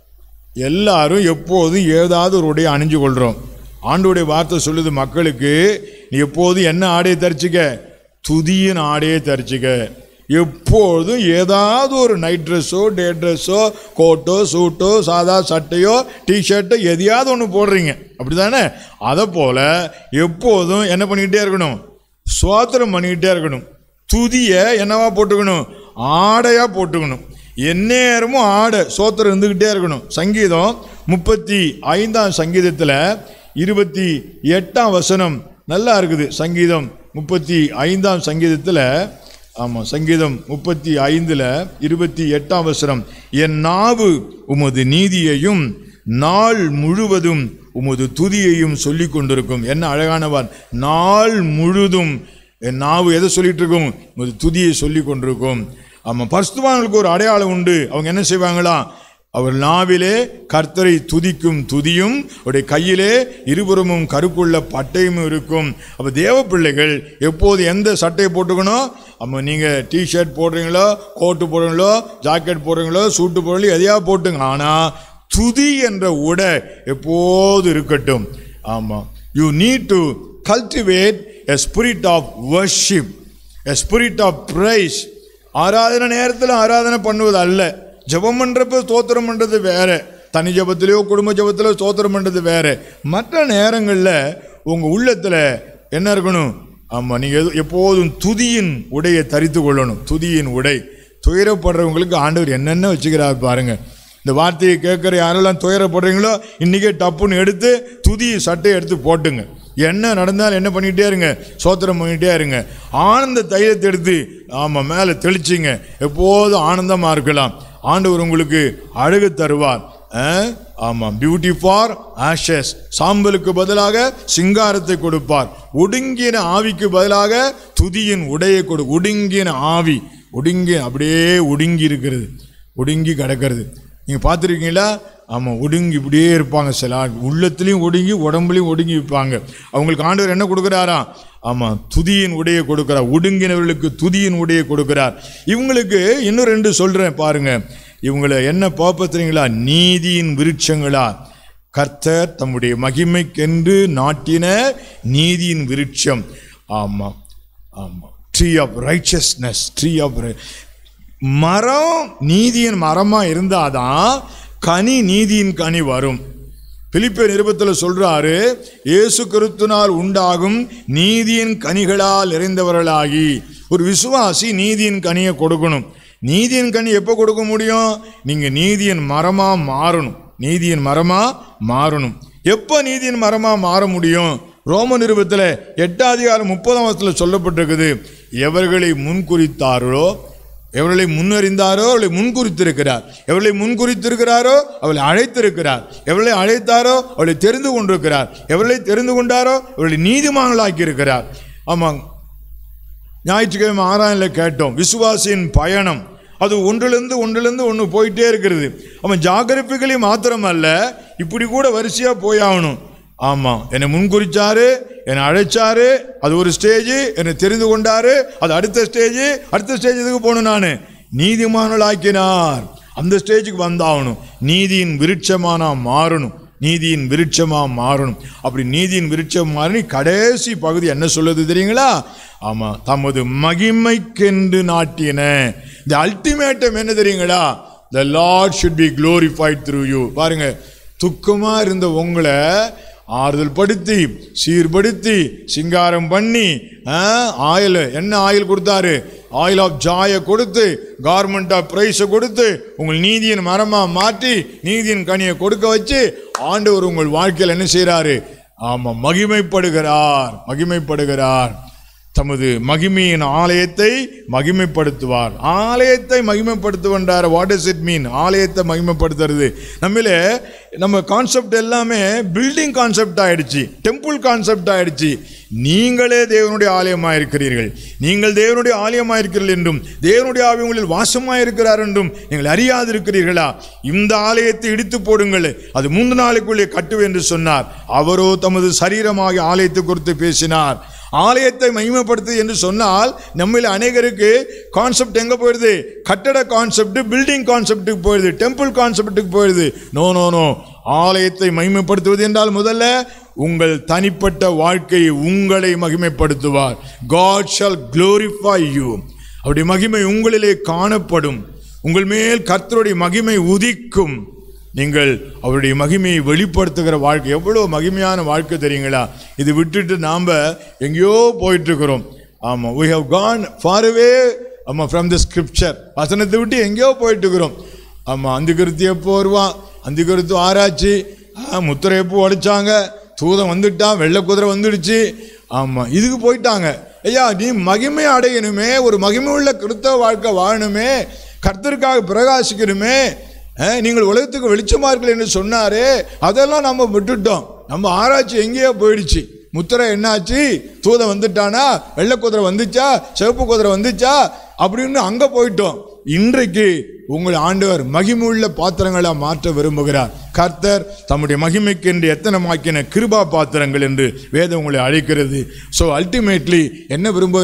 எல்லாரும் எப்போதும் ஏதாவது ஒரு உடையை அணிஞ்சு கொள்கிறோம் ஆண்டோடைய வார்த்தை சொல்லுது மக்களுக்கு நீ எப்போதும் என்ன ஆடையை தரிச்சிக்க துதியின் ஆடையை தரிச்சிக்க எப்பொழுதும் ஏதாவது ஒரு நைட் ட்ரெஸ்ஸோ டே ட்ரெஸ்ஸோ கோட்டோ சூட்டோ சாதா சட்டையோ டிஷர்ட்டோ எதையாவது ஒன்று போடுறீங்க அப்படி தானே அதை போல் எப்போதும் என்ன பண்ணிக்கிட்டே இருக்கணும் சுவாத்திரம் பண்ணிக்கிட்டே இருக்கணும் துதியை என்னவா போட்டுக்கணும் ஆடையாக போட்டுக்கணும் எந்நேரமும் ஆடை சோத்திரம் இருந்துக்கிட்டே இருக்கணும் சங்கீதம் முப்பத்தி ஐந்தாம் சங்கீதத்தில் இருபத்தி எட்டாம் வசனம் நல்லா இருக்குது சங்கீதம் முப்பத்தி ஐந்தாம் சங்கீதத்தில் ஆமாம் சங்கீதம் முப்பத்தி ஐந்தில் இருபத்தி எட்டாம் வசனம் என் நாவு உமது நீதியையும் நாள் முழுவதும் உமது துதியையும் சொல்லி கொண்டிருக்கும் என்ன அழகானவர் நாள் முழுதும் என் நாவு எதை சொல்லிட்டு இருக்கும் உமது துதியை சொல்லி கொண்டிருக்கும் ஆமாம் பரிசுத்தவான்களுக்கு ஒரு அடையாளம் உண்டு அவங்க என்ன செய்வாங்களா அவர் நாவிலே கர்த்தரை துதிக்கும் துதியும் அவருடைய கையிலே இருபுறமும் கருக்குள்ள பட்டையும் இருக்கும் அப்போ தேவ பிள்ளைகள் எப்போது எந்த சட்டையை போட்டுக்கணும் அப்போ நீங்கள் டிஷர்ட் போடுறீங்களோ கோட்டு போடுறீங்களோ ஜாக்கெட் போடுறீங்களோ சூட்டு போடுறீங்களோ எதையா போட்டுங்க ஆனால் துதி என்ற உடை எப்போது இருக்கட்டும் ஆமாம் you need to cultivate a spirit of worship a spirit of praise ஆராதனை நேரத்தில் ஆராதனை பண்ணுவது அல்ல ஜெபம் பண்ணுறப்ப ஸ்தோத்திரம் பண்ணுறது வேற தனி ஜெபத்திலேயோ குடும்ப ஜெபத்திலோ ஸ்தோத்திரம் பண்ணுறது வேற மற்ற நேரங்களில் உங்கள் உள்ளத்தில் என்ன இருக்கணும் ஆமாம் நீங்கள் எப்போதும் துதியின் உடையை தரித்து கொள்ளணும் துதியின் உடை துயரப்படுறவங்களுக்கு ஆண்டவர் என்னென்ன வச்சுக்கிறார் பாருங்க இந்த வார்த்தையை கேட்குற யாரெல்லாம் துயரப்படுறீங்களோ இன்றைக்கே டப்புன்னு எடுத்து துதி சட்டையை எடுத்து போட்டுங்க என்ன நடந்தாலும் என்ன பண்ணிகிட்டே இருங்க சோத்திரம் பண்ணிகிட்டே இருங்க ஆனந்த தைலத்தை எடுத்து ஆமாம் மேலே தெளிச்சிங்க எப்போதும் ஆனந்தமாக இருக்கலாம் ஆண்டவர் உங்களுக்கு அழகு தருவார் அஹ், ஆமாம் பியூட்டி ஃபார் ஆஷஸ் சாம்பலுக்கு பதிலாக சிங்காரத்தை கொடுப்பார் ஒடுங்கின ஆவிக்கு பதிலாக துதியின் உடையை கொடு ஒடுங்கின ஆவி ஒடுங்கி அப்படியே ஒடுங்கி இருக்கிறது ஒடுங்கி கிடக்கிறது நீங்கள் பார்த்துருக்கீங்களா ஆமாம் ஒடுங்கி இப்படியே இருப்பாங்க சில ஆள் உள்ளத்துலேயும் ஒடுங்கி உடம்புலையும் ஒடுங்கி இருப்பாங்க அவங்களுக்கு ஆண்டவர் என்ன கொடுக்குறாராம் ஆமாம் துதியின் உடையை கொடுக்குறார் ஒடுங்கினவர்களுக்கு துதியின் உடையை கொடுக்குறார் இவங்களுக்கு இன்னும் ரெண்டு சொல்கிறேன் பாருங்க இவங்களை என்ன பார்ப்பத்துறீங்களா நீதியின் விருட்சங்களா கர்த்தர் தம்முடைய மகிமைக்கென்று நாட்டின நீதியின் விருட்சம் ஆமாம் ஆமாம் tree of righteousness tree of மரம் நீதியின் மரமாக இருந்தாதான் கனி நீதியின் கனி வரும் பிலிப்பிய நிருபத்தில் சொல்றாரு இயேசு கிறிஸ்துனால் உண்டாகும் நீதியின் கனிகளால் நிறைந்தவர்களாகி ஒரு விசுவாசி நீதியின் கனியை கொடுக்கணும் நீதியின் கனி எப்போ கொடுக்க முடியும் நீங்க நீதியின் மரமா மாறணும் நீதியின் மரமா மாறணும் எப்போ நீதியின் மரமா மாற முடியும் ரோம நிருபத்தில் எட்டாம் அதிகாரம் முப்பதாம் வருஷத்தில் சொல்லப்பட்டிருக்குது எவர்களை முன்குறித்தார்களோ எவர்களை முன்னறிந்தாரோ அவளை முன்குறித்திருக்கிறார் எவர்களை முன்குறித்திருக்கிறாரோ அவளை அழைத்திருக்கிறார் எவர்களை அழைத்தாரோ அவளை தெரிந்து கொண்டிருக்கிறார் எவர்களை தெரிந்து கொண்டாரோ அவளை நீதிமான்களாக்கி இருக்கிறார் ஆமாம் ஞாயிற்றுக்கிழமை ஆறாயிரம் கேட்டோம் விசுவாசியின் பயணம் அது ஒன்றிலிருந்து ஒன்றிலிருந்து ஒன்று போயிட்டே இருக்கிறது அவன் ஜாகிரபிகளி மாத்திரம் அல்ல இப்படி கூட வரிசையாக போயாகணும் ஆமாம் என்னை முன்குறிச்சாரு என்னை அழைச்சாரு அது ஒரு ஸ்டேஜ் என்னை தெரிந்து கொண்டாரு அது அடுத்த ஸ்டேஜ் அடுத்த ஸ்டேஜ் இதுக்கு போகணும் நான் நீதிமானலாக்கினார் அந்த ஸ்டேஜுக்கு வந்தாகணும் நீதியின் விருட்சமானா மாறணும் நீதியின் விருட்சமா மாறணும் அப்படி நீதியின் விருட்சம் மாறி கடைசி பகுதி என்ன சொல்லுது தெரியுங்களா ஆமா தமது மகிமைக்கென்று நாட்டின இந்த அல்டிமேட்டம் என்ன தெரியுங்களா the Lord should be glorified through you பாருங்க துக்கமா இருந்த உங்களை ஆறுதல் படுத்தி சீர்படுத்தி சிங்காரம் பண்ணி ஆயில் என்ன ஆயில் கொடுத்தாரு ஆயில் ஆஃப் ஜாயை கொடுத்து கார்மெண்ட் ஆஃப் ப்ரைஸை கொடுத்து உங்கள் நீதியின் மரமாக மாற்றி நீதியின் கனியை கொடுக்க வச்சு ஆண்டவர் உங்கள் வாழ்க்கையில் என்ன செய்கிறாரு ஆமாம் மகிமைப்படுகிறார் மகிமைப்படுகிறார் தமது மகிமையின் ஆலயத்தை மகிமைப்படுத்துவார் ஆலயத்தை மகிமைப்படுத்துவன்றார் வாட் இஸ் இட் மீன் ஆலயத்தை மகிமைப்படுத்துறது நம்மளே நம்ம கான்செப்ட் எல்லாமே பில்டிங் கான்செப்ட் ஆயிடுச்சு டெம்பிள் கான்செப்ட் ஆயிடுச்சு நீங்களே தேவனுடைய ஆலயமாக இருக்கிறீர்கள் நீங்கள் தேவனுடைய ஆலயமாக இருக்கிறீர்கள் என்றும் தேவனுடைய ஆவி உங்களில் வாசமாக இருக்கிறார் என்றும் நீங்கள் அறியாதிருக்கிறீர்களா இந்த ஆலயத்தை இடித்து போடுங்கள் அது மூன்று நாளைக்குள்ளே கட்டுவேன் என்று சொன்னார் அவரோ தமது சரீரமாகிய ஆலயத்தை குறித்து பேசினார் ஆலயத்தை மகிமைப்படுத்து என்று சொன்னால் நம்மில் அநேகருக்கு கான்செப்ட் எங்கே போயிடுது கட்டட கான்செப்ட் பில்டிங் கான்செப்ட்டுக்கு போயிடுது டெம்பிள் கான்செப்ட்டுக்கு போயிடுது நோ நோ நோ ஆலயத்தை மகிமைப்படுத்துவது என்றால் முதல்ல உங்கள் தனிப்பட்ட வாழ்க்கையை உங்களை மகிமைப்படுத்துவார் காட் ஷால் glorify யூ அவருடைய மகிமை உங்களிலே காணப்படும் உங்கள் மேல் கர்த்தருடைய மகிமை உதிக்கும் நீங்கள் அவருடைய மகிமையை வெளிப்படுத்துகிற வாழ்க்கை எவ்வளோ மகிமையான வாழ்க்கை தெரியுங்களா இது விட்டுட்டு நாம் எங்கேயோ போயிட்டுருக்கிறோம் ஆமாம் we have gone far away ஆமாம் ஃப்ரம் த ஸ்கிரிப்சர் வசனத்தை விட்டு எங்கேயோ போயிட்டுருக்கிறோம் ஆமாம் அந்த கருத்து எப்போ வருவான் அந்த கருத்து ஆராய்ச்சி ஆ, முத்திரை எப்போ உடைச்சாங்க தூதம் வந்துட்டான் வெள்ளை குதிரை வந்துடுச்சு ஆமாம் இதுக்கு போயிட்டாங்க ஐயா நீ மகிமை அடையணுமே ஒரு மகிமை உள்ள கிறிஸ்தவ வாழ்க்கை வாழணுமே கர்த்தருக்காக பிரகாசிக்கணுமே அஹ், நீங்கள் உலகத்துக்கு வெளிச்சமா இருக்கல என்று சொன்னாரே அதெல்லாம் நம்ம விட்டுட்டோம் நம்ம ஆராய்ச்சி எங்கேயோ போயிடுச்சு முத்திரை என்னாச்சு தூதம் வந்துட்டானா வெள்ளை குதிரை வந்துச்சா சிவப்பு குதிரை வந்துச்சா அப்படின்னு அங்கே போயிட்டோம் இன்றைக்கு உங்கள் ஆண்டவர் மகிமுள்ள பாத்திரங்களா மாற்ற விரும்புகிறார் கர்த்தர் தம்முடைய மகிமைக்கு என்று எத்தனமாக்கின கிருபா பாத்திரங்கள் என்று வேதம் உங்களை அழைக்கிறது ஸோ அல்டிமேட்லி என்ன விரும்புகிறார்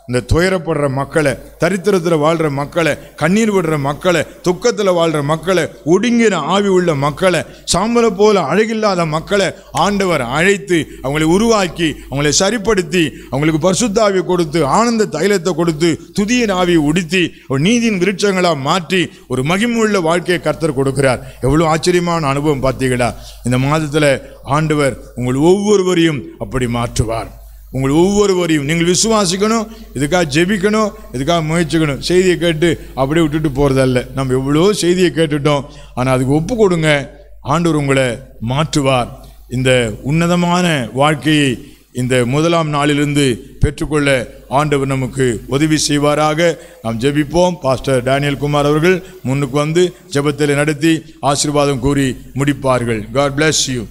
இந்த துயரப்படுற மக்களை தரித்திரத்தில் வாழ்கிற மக்களை கண்ணீர் விடுற மக்களை துக்கத்தில் வாழ்கிற மக்களை ஒடுங்கின ஆவி உள்ள மக்களை சாம்பலை போல அழகில்லாத மக்களை ஆண்டவர் அழைத்து அவங்களை உருவாக்கி அவங்களை சரிப்படுத்தி அவங்களுக்கு பரிசுத்தாவி கொடுத்து ஆனந்த தைலத்தை கொடுத்து துதியின் ஆவியை உடுத்தி ஒரு நீதியின் விருட்சங்களாக மாற்றி ஒரு மகிமுள்ள வாழ்க்கையை கர்த்தர் கொடுக்கிறார் எவ்வளோ ஆச்சரியமான அனுபவம் பார்த்தீங்களா இந்த மாதத்தில் ஆண்டவர் உங்கள் ஒவ்வொருவரையும் அப்படி மாற்றுவார் உங்கள் ஒவ்வொருவரையும் நீங்கள் விசுவாசிக்கணும் இதுக்காக ஜெபிக்கணும் இதுக்காக முயற்சிக்கணும் செய்தியை கேட்டு அப்படியே விட்டுட்டு போகிறதல்ல நம்ம எவ்வளோ செய்தியை கேட்டுட்டோம் ஆனால் அதுக்கு ஒப்பு கொடுங்க ஆண்டவர் உங்களை மாற்றுவார் இந்த உன்னதமான வாழ்க்கையை இந்த முதலாம் நாளிலிருந்து பெற்றுக்கொள்ள ஆண்டவர் நமக்கு உதவி செய்வாராக நாம் ஜெபிப்போம் பாஸ்டர் டேனியல் குமார் அவர்கள் முன்னுக்கு வந்து ஜெபத்தில் நடத்தி ஆசீர்வாதம் கூறி முடிப்பார்கள் காட் bless யூ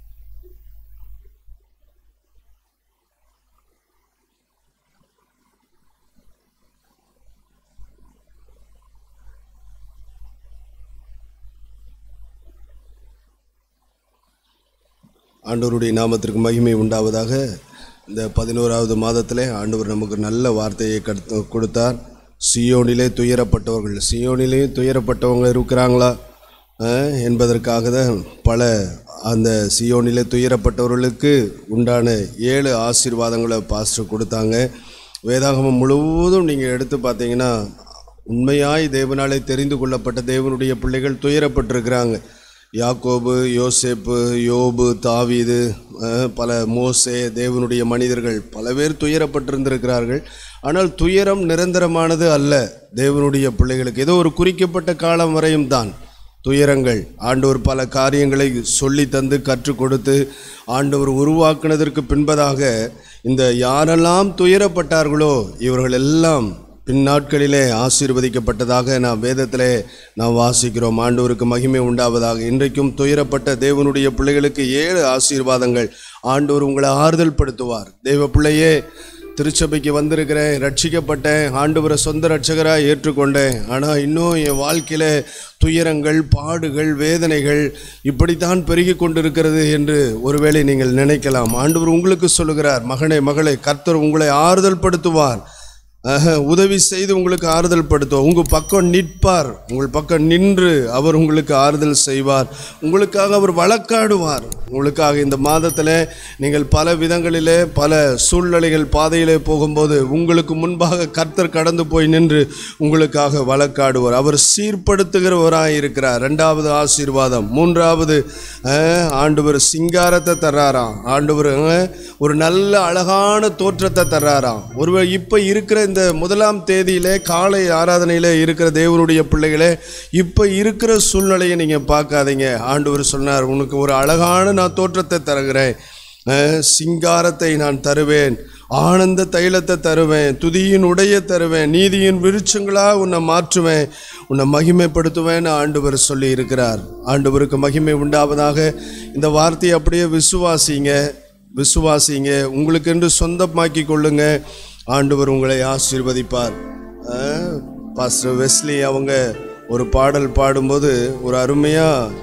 ஆண்டவருடைய நாமத்திற்கு மகிமை உண்டாவதாக இந்த பதினோராவது மாதத்திலே ஆண்டவர் நமக்கு நல்ல வார்த்தையை கடுத்து கொடுத்தார் சியோனிலே துயரப்பட்டவர்கள் சியோனிலே துயரப்பட்டவங்க இருக்கிறாங்களா அஹ், என்பதற்காக தான் பல அந்த சியோனிலே துயரப்பட்டவர்களுக்கு உண்டான ஏழு ஆசீர்வாதங்களை பாஸ்டர் கொடுத்தாங்க வேதாகமம் முழுவதும் நீங்கள் எடுத்து பார்த்தீங்கன்னா உண்மையாய் தேவனாலே தெரிந்து கொள்ளப்பட்ட தேவனுடைய பிள்ளைகள் துயரப்பட்டிருக்கிறாங்க யாக்கோபு யோசேப்பு யோபு தாவீது அஹ், பல மோசே தேவனுடைய மனிதர்கள் பல பேர் துயரப்பட்டிருந்திருக்கிறார்கள் ஆனால் துயரம் நிரந்தரமானது அல்ல தேவனுடைய பிள்ளைகளுக்கு ஏதோ ஒரு குறிக்கப்பட்ட காலம் வரையும் தான் துயரங்கள் ஆண்டவர் பல காரியங்களை சொல்லி தந்து கற்றுக் கொடுத்து ஆண்டவர் உருவாக்குனதற்கு பின்பதாக இந்த யாரெல்லாம் துயரப்பட்டார்களோ இவர்கள் எல்லாம் பின்னாட்களிலே ஆசீர்வதிக்கப்பட்டதாக நாம் வேதத்திலே நாம் வாசிக்கிறோம் ஆண்டவருக்கு மகிமை உண்டாவதாக இன்றைக்கும் துயரப்பட்ட தேவனுடைய பிள்ளைகளுக்கு ஏழு ஆசீர்வாதங்கள் ஆண்டவர் உங்களை ஆறுதல் படுத்துவார் தேவ பிள்ளையே திருச்சபைக்கு வந்திருக்கிறேன் ரட்சிக்கப்பட்டேன் ஆண்டவரை சொந்த ரட்சகராக ஏற்றுக்கொண்டேன் ஆனால் இன்னும் என் வாழ்க்கையில் துயரங்கள் பாடுகள் வேதனைகள் இப்படித்தான் பெருகி கொண்டிருக்கிறது என்று ஒருவேளை நீங்கள் நினைக்கலாம் ஆண்டவர் உங்களுக்கு சொல்லுகிறார் மகனே மகளே கர்த்தர் உங்களை ஆறுதல் படுத்துவார் ஆஹா, உதவி செய்து உங்களுக்கு ஆறுதல் படுத்துவார் உங்கள் பக்கம் நிற்பார் உங்கள் பக்கம் நின்று அவர் உங்களுக்கு ஆறுதல் செய்வார் உங்களுக்காக அவர் வழக்காடுவார் உங்களுக்காக இந்த மாதத்தில் நீங்கள் பல விதங்களிலே பல சூழ்நிலைகள் பாதையிலே போகும்போது உங்களுக்கு முன்பாக கர்த்தர் கடந்து போய் நின்று உங்களுக்காக வழக்காடுவார் அவர் சீர்படுத்துகிறவராக இருக்கிறார் ரெண்டாவது ஆசீர்வாதம் மூன்றாவது ஆஹ், ஆண்டவர் சிங்காரத்தை தர்றாராம் ஆண்டவர் ஆஹ், ஒரு நல்ல அழகான தோற்றத்தை தர்றாராம் ஒருவர் இப்போ இருக்கிற இந்த முதலாம் தேதியிலே காலை ஆராதனையில் இருக்கிற தேவனுடைய பிள்ளைகளே இப்போ இருக்கிற சூழ்நிலையை நீங்கள் பார்க்காதீங்க ஆண்டவர் சொன்னார் உனக்கு ஒரு அழகான நான் தோற்றத்தை தருகிறேன் அஹ், சிங்காரத்தை நான் தருவேன் ஆனந்த தைலத்தை தருவேன் துதியின் உடைய தருவேன் நீதியின் விருட்சங்களாக உன்னை மாற்றுவேன் உன்னை மகிமைப்படுத்துவேன்னு ஆண்டவர் சொல்லி இருக்கிறார் ஆண்டவருக்கு மகிமை உண்டாவதாக இந்த வார்த்தையை அப்படியே விசுவாசிங்க விசுவாசிங்க உங்களுக்கென்று சொந்தமாக்கி கொள்ளுங்க ஆண்டவர் உங்களை ஆசீர்வதிப்பார் அஹ், பாஸ்டர் வெஸ்லி அவங்க ஒரு பாடல் பாடும்போது ஒரு அருமையாக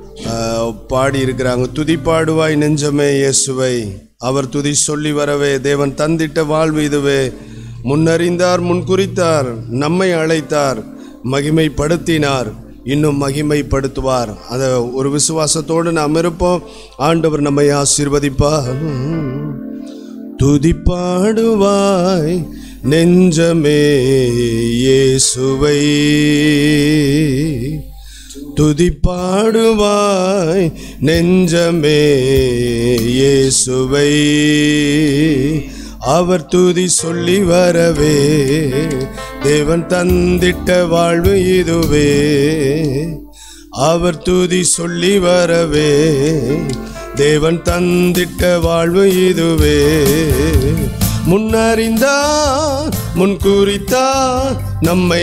பாடி இருக்கிறாங்க துதி பாடுவாய் நெஞ்சமே இயேசுவை அவர் துதி சொல்லி வரவே தேவன் தந்திட்ட வாழ்வு இதுவே முன்னறிந்தார் முன்குறித்தார் நம்மை அழைத்தார் மகிமைப்படுத்தினார் இன்னும் மகிமைப்படுத்துவார் அதை ஒரு விசுவாசத்தோடு நாம் இருப்போம் ஆண்டவர் நம்மை ஆசீர்வதிப்பார் துதி பாடுவாய் நெஞ்சமே இயேசுவை துதி பாடுவாய் நெஞ்சமே இயேசுவை அவர் துதி சொல்லி வரவே தேவன் தந்திட்ட வாழ்வு இதுவே அவர் துதி சொல்லி வரவே தேவன் தந்திட்ட வாழ்வு இதுவே முன்னறிந்தார் முன்குறித்தார் நம்மை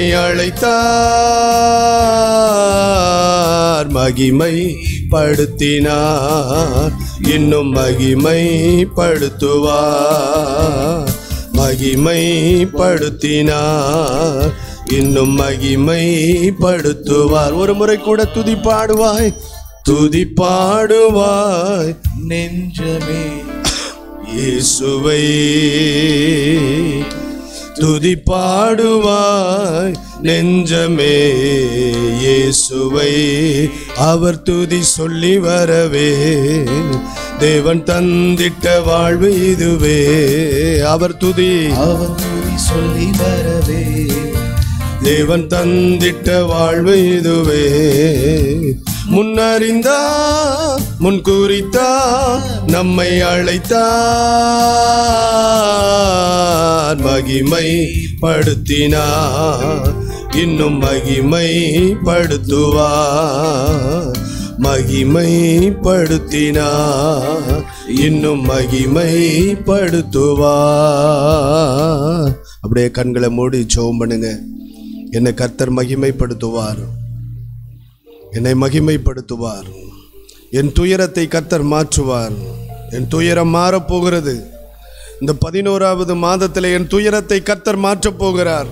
அழைத்தார் மகிமை படுத்தினார் இன்னும் மகிமை படுத்துவார் மகிமை படுத்தினார் இன்னும் மகிமை படுத்துவார் ஒரு முறை கூட துதி பாடுவாய் துதி பாடுவாய் நெஞ்சமே இயேசுவை துதி பாடுவாய் நெஞ்சமே இயேசுவை அவர் துதி சொல்லி வரவே தேவன் தந்திட்ட வாழ்வு இதுவே அவர் துதி அவர் துதி சொல்லி வரவே தேவன் தந்திட்ட வாழ்வு இதுவே முன்னறிந்தா முன் குறித்தா நம்மை அழைத்தார் மகிமை படுத்தினார் இன்னும் மகிமை படுத்துவார் மகிமை படுத்தினார் இன்னும் மகிமை படுத்துவார் அப்படியே கண்களை மூடி ஜெபம் பண்ணுங்க என்னை கர்த்தர் மகிமைப்படுத்துவார் என்னை மகிமைப்படுத்துவார் என் துயரத்தை கர்த்தர் மாற்றுவார் என் துயரம் மாறப்போகிறது இந்த பதினோராவது மாதத்தில் என் துயரத்தை கர்த்தர் மாற்றப் போகிறார்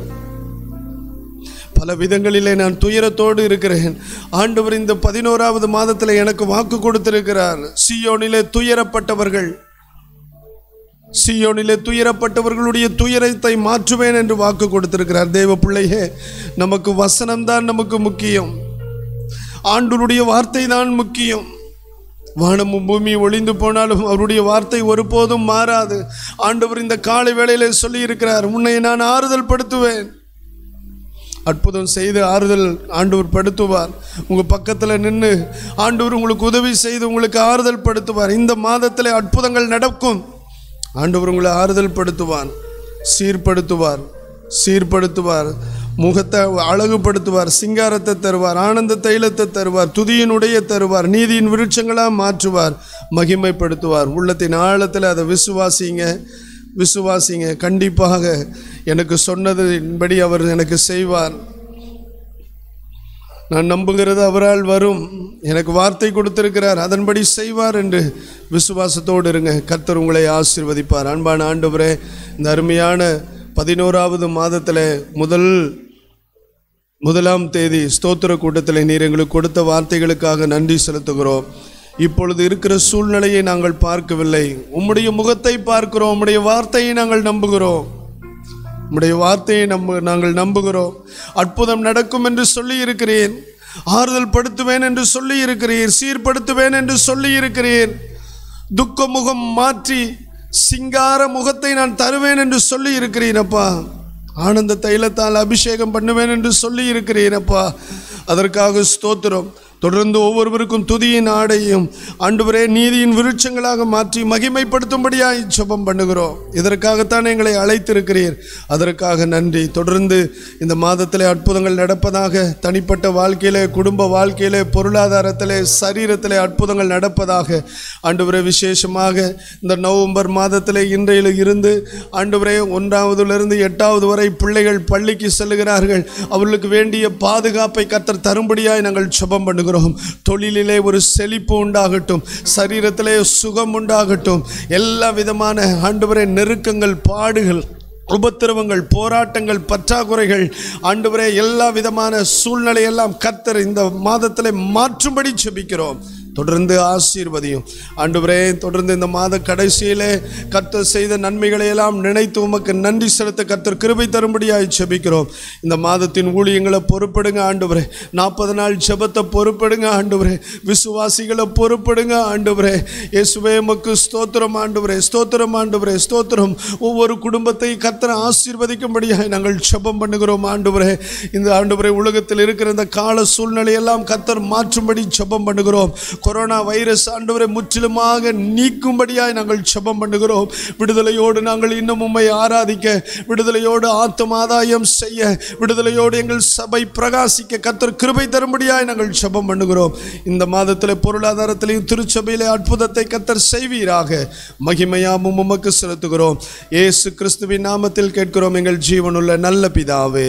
பல விதங்களிலே நான் துயரத்தோடு இருக்கிறேன் ஆண்டவர் இந்த பதினோராவது மாதத்தில் எனக்கு வாக்கு கொடுத்திருக்கிறார் சியோனிலே துயரப்பட்டவர்கள் சியோனிலே துயரப்பட்டவர்களுடைய துயரத்தை மாற்றுவேன் என்று வாக்கு கொடுத்திருக்கிறார் தேவ பிள்ளையே நமக்கு வசனம்தான் நமக்கு முக்கியம் ஆண்டவருடைய வார்த்தை தான் முக்கியம் வானமும் பூமி ஒளிந்து போனாலும் அவருடைய வார்த்தை ஒருபோதும் மாறாது ஆண்டவர் இந்த காலை வேளையிலே சொல்லி இருக்கிறார் உன்னை நான் ஆறுதல் படுத்துவேன் அற்புதம் செய்து ஆறுதல் ஆண்டவர் படுத்துவார் உங்கள் பக்கத்தில் நின்று ஆண்டவர் உங்களுக்கு உதவி செய்து உங்களுக்கு ஆறுதல் படுத்துவார் இந்த மாதத்தில் அற்புதங்கள் நடக்கும் ஆண்டவர் உங்களை ஆறுதல் படுத்துவார் சீர்படுத்துவார் சீர்படுத்துவார் முகத்தை அழகுபடுத்துவார் சிங்காரத்தை தருவார் ஆனந்த தைலத்தை தருவார் துதியினுடைய தருவார் நீதியின் விருட்சங்களாக மாற்றுவார் மகிமைப்படுத்துவார் உள்ளத்தின் ஆழத்தில் அதை விசுவாசிங்க விசுவாசிங்க கண்டிப்பாக எனக்கு சொன்னதின்படி அவர் எனக்கு செய்வார் நான் நம்புகிறது அவரால் வரும் எனக்கு வார்த்தை கொடுத்திருக்கிறார் அதன்படி செய்வார் என்று விசுவாசத்தோடு இருங்க கர்த்தர் உங்களை ஆசீர்வதிப்பார் அன்பான ஆண்டவரே இந்த அருமையான பதினோராவது மாதத்தில் முதல் முதலாம் தேதி ஸ்தோத்திர கூட்டத்தில் நீர் எங்களுக்கு கொடுத்த வார்த்தைகளுக்காக நன்றி செலுத்துகிறோம் இப்பொழுது இருக்கிற சூழ்நிலையை நாங்கள் பார்க்கவில்லை உம்முடைய முகத்தை பார்க்கிறோம் உம்முடைய வார்த்தையை நாங்கள் நம்புகிறோம் உம்முடைய வார்த்தையை நம்ப நாங்கள் நம்புகிறோம் அற்புதம் நடக்கும் என்று சொல்லி இருக்கிறேன் ஆறுதல் படுத்துவேன் என்று சொல்லி இருக்கிறீர் சீர்படுத்துவேன் என்று சொல்லி இருக்கிறேன் துக்க முகம் மாற்றி சிங்கார முகத்தை நான் தருவேன் என்று சொல்லி இருக்கிறேன் அப்பா ஆனந்த தைலத்தால் அபிஷேகம் பண்ணுவேன் என்று சொல்லி இருக்கிறேன் அப்பா அதற்காக ஸ்தோத்திரம் தொடர்ந்து ஒவ்வொருவருக்கும் துதியின் ஆடையும் ஆண்டவரே நீதியின் விருட்சங்களாக மாற்றி மகிமைப்படுத்தும்படியாய் ஜெபம் பண்ணுகிறோம் இதற்காகத்தான் எங்களை அழைத்திருக்கிறீர் அதற்காக நன்றி தொடர்ந்து இந்த மாதத்திலே அற்புதங்கள் நடப்பதாக தனிப்பட்ட வாழ்க்கையிலே குடும்ப வாழ்க்கையிலே பொருளாதாரத்திலே சரீரத்திலே அற்புதங்கள் நடப்பதாக ஆண்டவரே விசேஷமாக இந்த நவம்பர் மாதத்திலே இன்றையில் இருந்து ஆண்டவரே ஒன்றாவதிலிருந்து எட்டாவது வரை பிள்ளைகள் பள்ளிக்கு செல்லுகிறார்கள் அவர்களுக்கு வேண்டிய பாதுகாப்பை கத்தர் தரும்படியாய் நாங்கள் ஜெபம் பண்ணுகிறோம் தொழிலிலே ஒரு செழிப்பு உண்டாகட்டும் சரீரத்திலே சுகம் உண்டாகட்டும் எல்லா விதமான ஆண்டவரே நெருக்கங்கள் பாடுகள் உபத்திரவங்கள் போராட்டங்கள் பற்றாக்குறைகள் ஆண்டவரே எல்லா விதமான சூழ்நிலையெல்லாம் கத்தர் இந்த மாதத்திலே மாற்றும்படி செபிக்கிறோம் தொடர்ந்து ஆசீர்வதியும் ஆண்டவரே தொடர்ந்து இந்த மாத கடைசியிலே கர்த்தர் செய்த நன்மைகளை எல்லாம் நினைத்து உமக்கு நன்றி செலுத்த கர்த்தர் கிருபை தரும்படியாய் செபிக்கிறோம் இந்த மாதத்தின் ஊழியங்களை பொறுப்படுங்க ஆண்டவரே நாற்பது நாள் ஜெபத்தை பொறுப்படுங்க ஆண்டவரே விசுவாசிகளை பொறுப்படுங்க ஆண்டவரே இயேசுவே உமக்கு ஸ்தோத்திரம் ஆண்டவரே ஸ்தோத்திரம் ஆண்டவரே ஸ்தோத்திரம் ஒவ்வொரு குடும்பத்தை கர்த்தர் ஆசீர்வதிக்கும்படியாய் நாங்கள் ஜெபம் பண்ணுகிறோம் ஆண்டவரே இந்த ஆண்டவரே உலகத்தில் இருக்கிற இந்த கால சூழ்நிலையெல்லாம் கர்த்தர் மாற்றும்படி ஜெபம் பண்ணுகிறோம் கொரோனா வைரஸ் ஆண்டவரை முற்றிலுமாக நீக்கும்படியாய் நாங்கள் ஜெபம் பண்ணுகிறோம் விடுதலையோடு நாங்கள் இன்னும் உம்மை ஆராதிக்க விடுதலையோடு ஆத்தும ஆதாயம் செய்ய விடுதலையோடு எங்கள் சபை பிரகாசிக்க கர்த்தர் கிருபை தரும்படியாய் நாங்கள் ஜெபம் பண்ணுகிறோம் இந்த மாதத்தில் பொருளாதாரத்திலையும் திருச்சபையிலே அற்புதத்தை கர்த்தர் செய்வீராக மகிமையாமும் உமக்கு செலுத்துகிறோம் இயேசு கிறிஸ்துவின் நாமத்தில் கேட்கிறோம் எங்கள் ஜீவனுள்ள நல்ல பிதாவே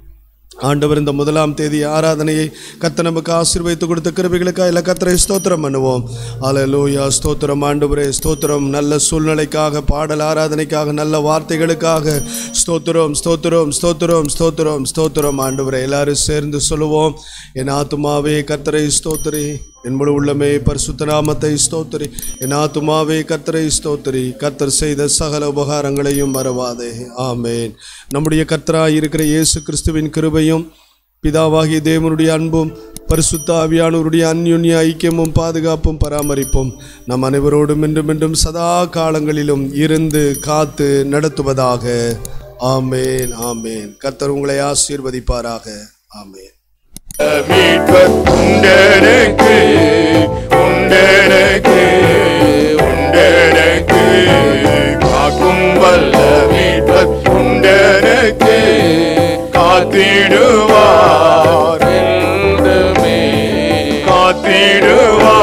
ஆண்டவர் இந்த முதலாம் தேதி ஆராதனையை கத்த நமக்கு ஆசீர்வதித்து கொடுத்த கிருபைகளுக்காக இல்லை கத்தரை ஸ்தோத்திரம் பண்ணுவோம் அலலூயா ஸ்தோத்திரம் ஆண்டவரே ஸ்தோத்திரம் நல்ல சூழ்நிலைக்காக பாடல் ஆராதனைக்காக நல்ல வார்த்தைகளுக்காக ஸ்தோத்திரம் ஸ்தோத்திரம் ஸ்தோத்திரம் ஸ்தோத்திரம் ஸ்தோத்திரம் ஆண்டவரே எல்லாரும் சேர்ந்து சொல்லுவோம் என் ஆத்துமாவே கத்தரை ஸ்தோத்திரி என் முழு உள்ளமே பரிசுத்த நாமத்தை ஸ்தோத்திரி என் ஆத்துமாவே கர்த்தரை ஸ்தோத்திரி கர்த்தர் செய்த சகல உபகாரங்களையும் மறவாதே ஆமேன் நம்முடைய கர்த்தராய் இருக்கிற இயேசு கிறிஸ்துவின் கிருபையும் பிதாவாகிய தேவனுடைய அன்பும் பரிசுத்த ஆவியானவருடைய அந்யுன்ய ஐக்கியமும் பாதுகாப்பும் பராமரிப்பும் நம் அனைவரோடும் என்றும் என்றும் சதா காலங்களிலும் இருந்து காத்து நடத்துவதாக ஆமேன் ஆமேன் கர்த்தர் உங்களை ஆசீர்வதிப்பாராக ஆமேன் மீட்பர் உண்டெனக்கு உண்டெனக்கு உண்டெனக்கு காக்கும் வல்ல மீட்பர் உண்டெனக்கு காத்திடுவார் என்றுமே காத்திடுவார்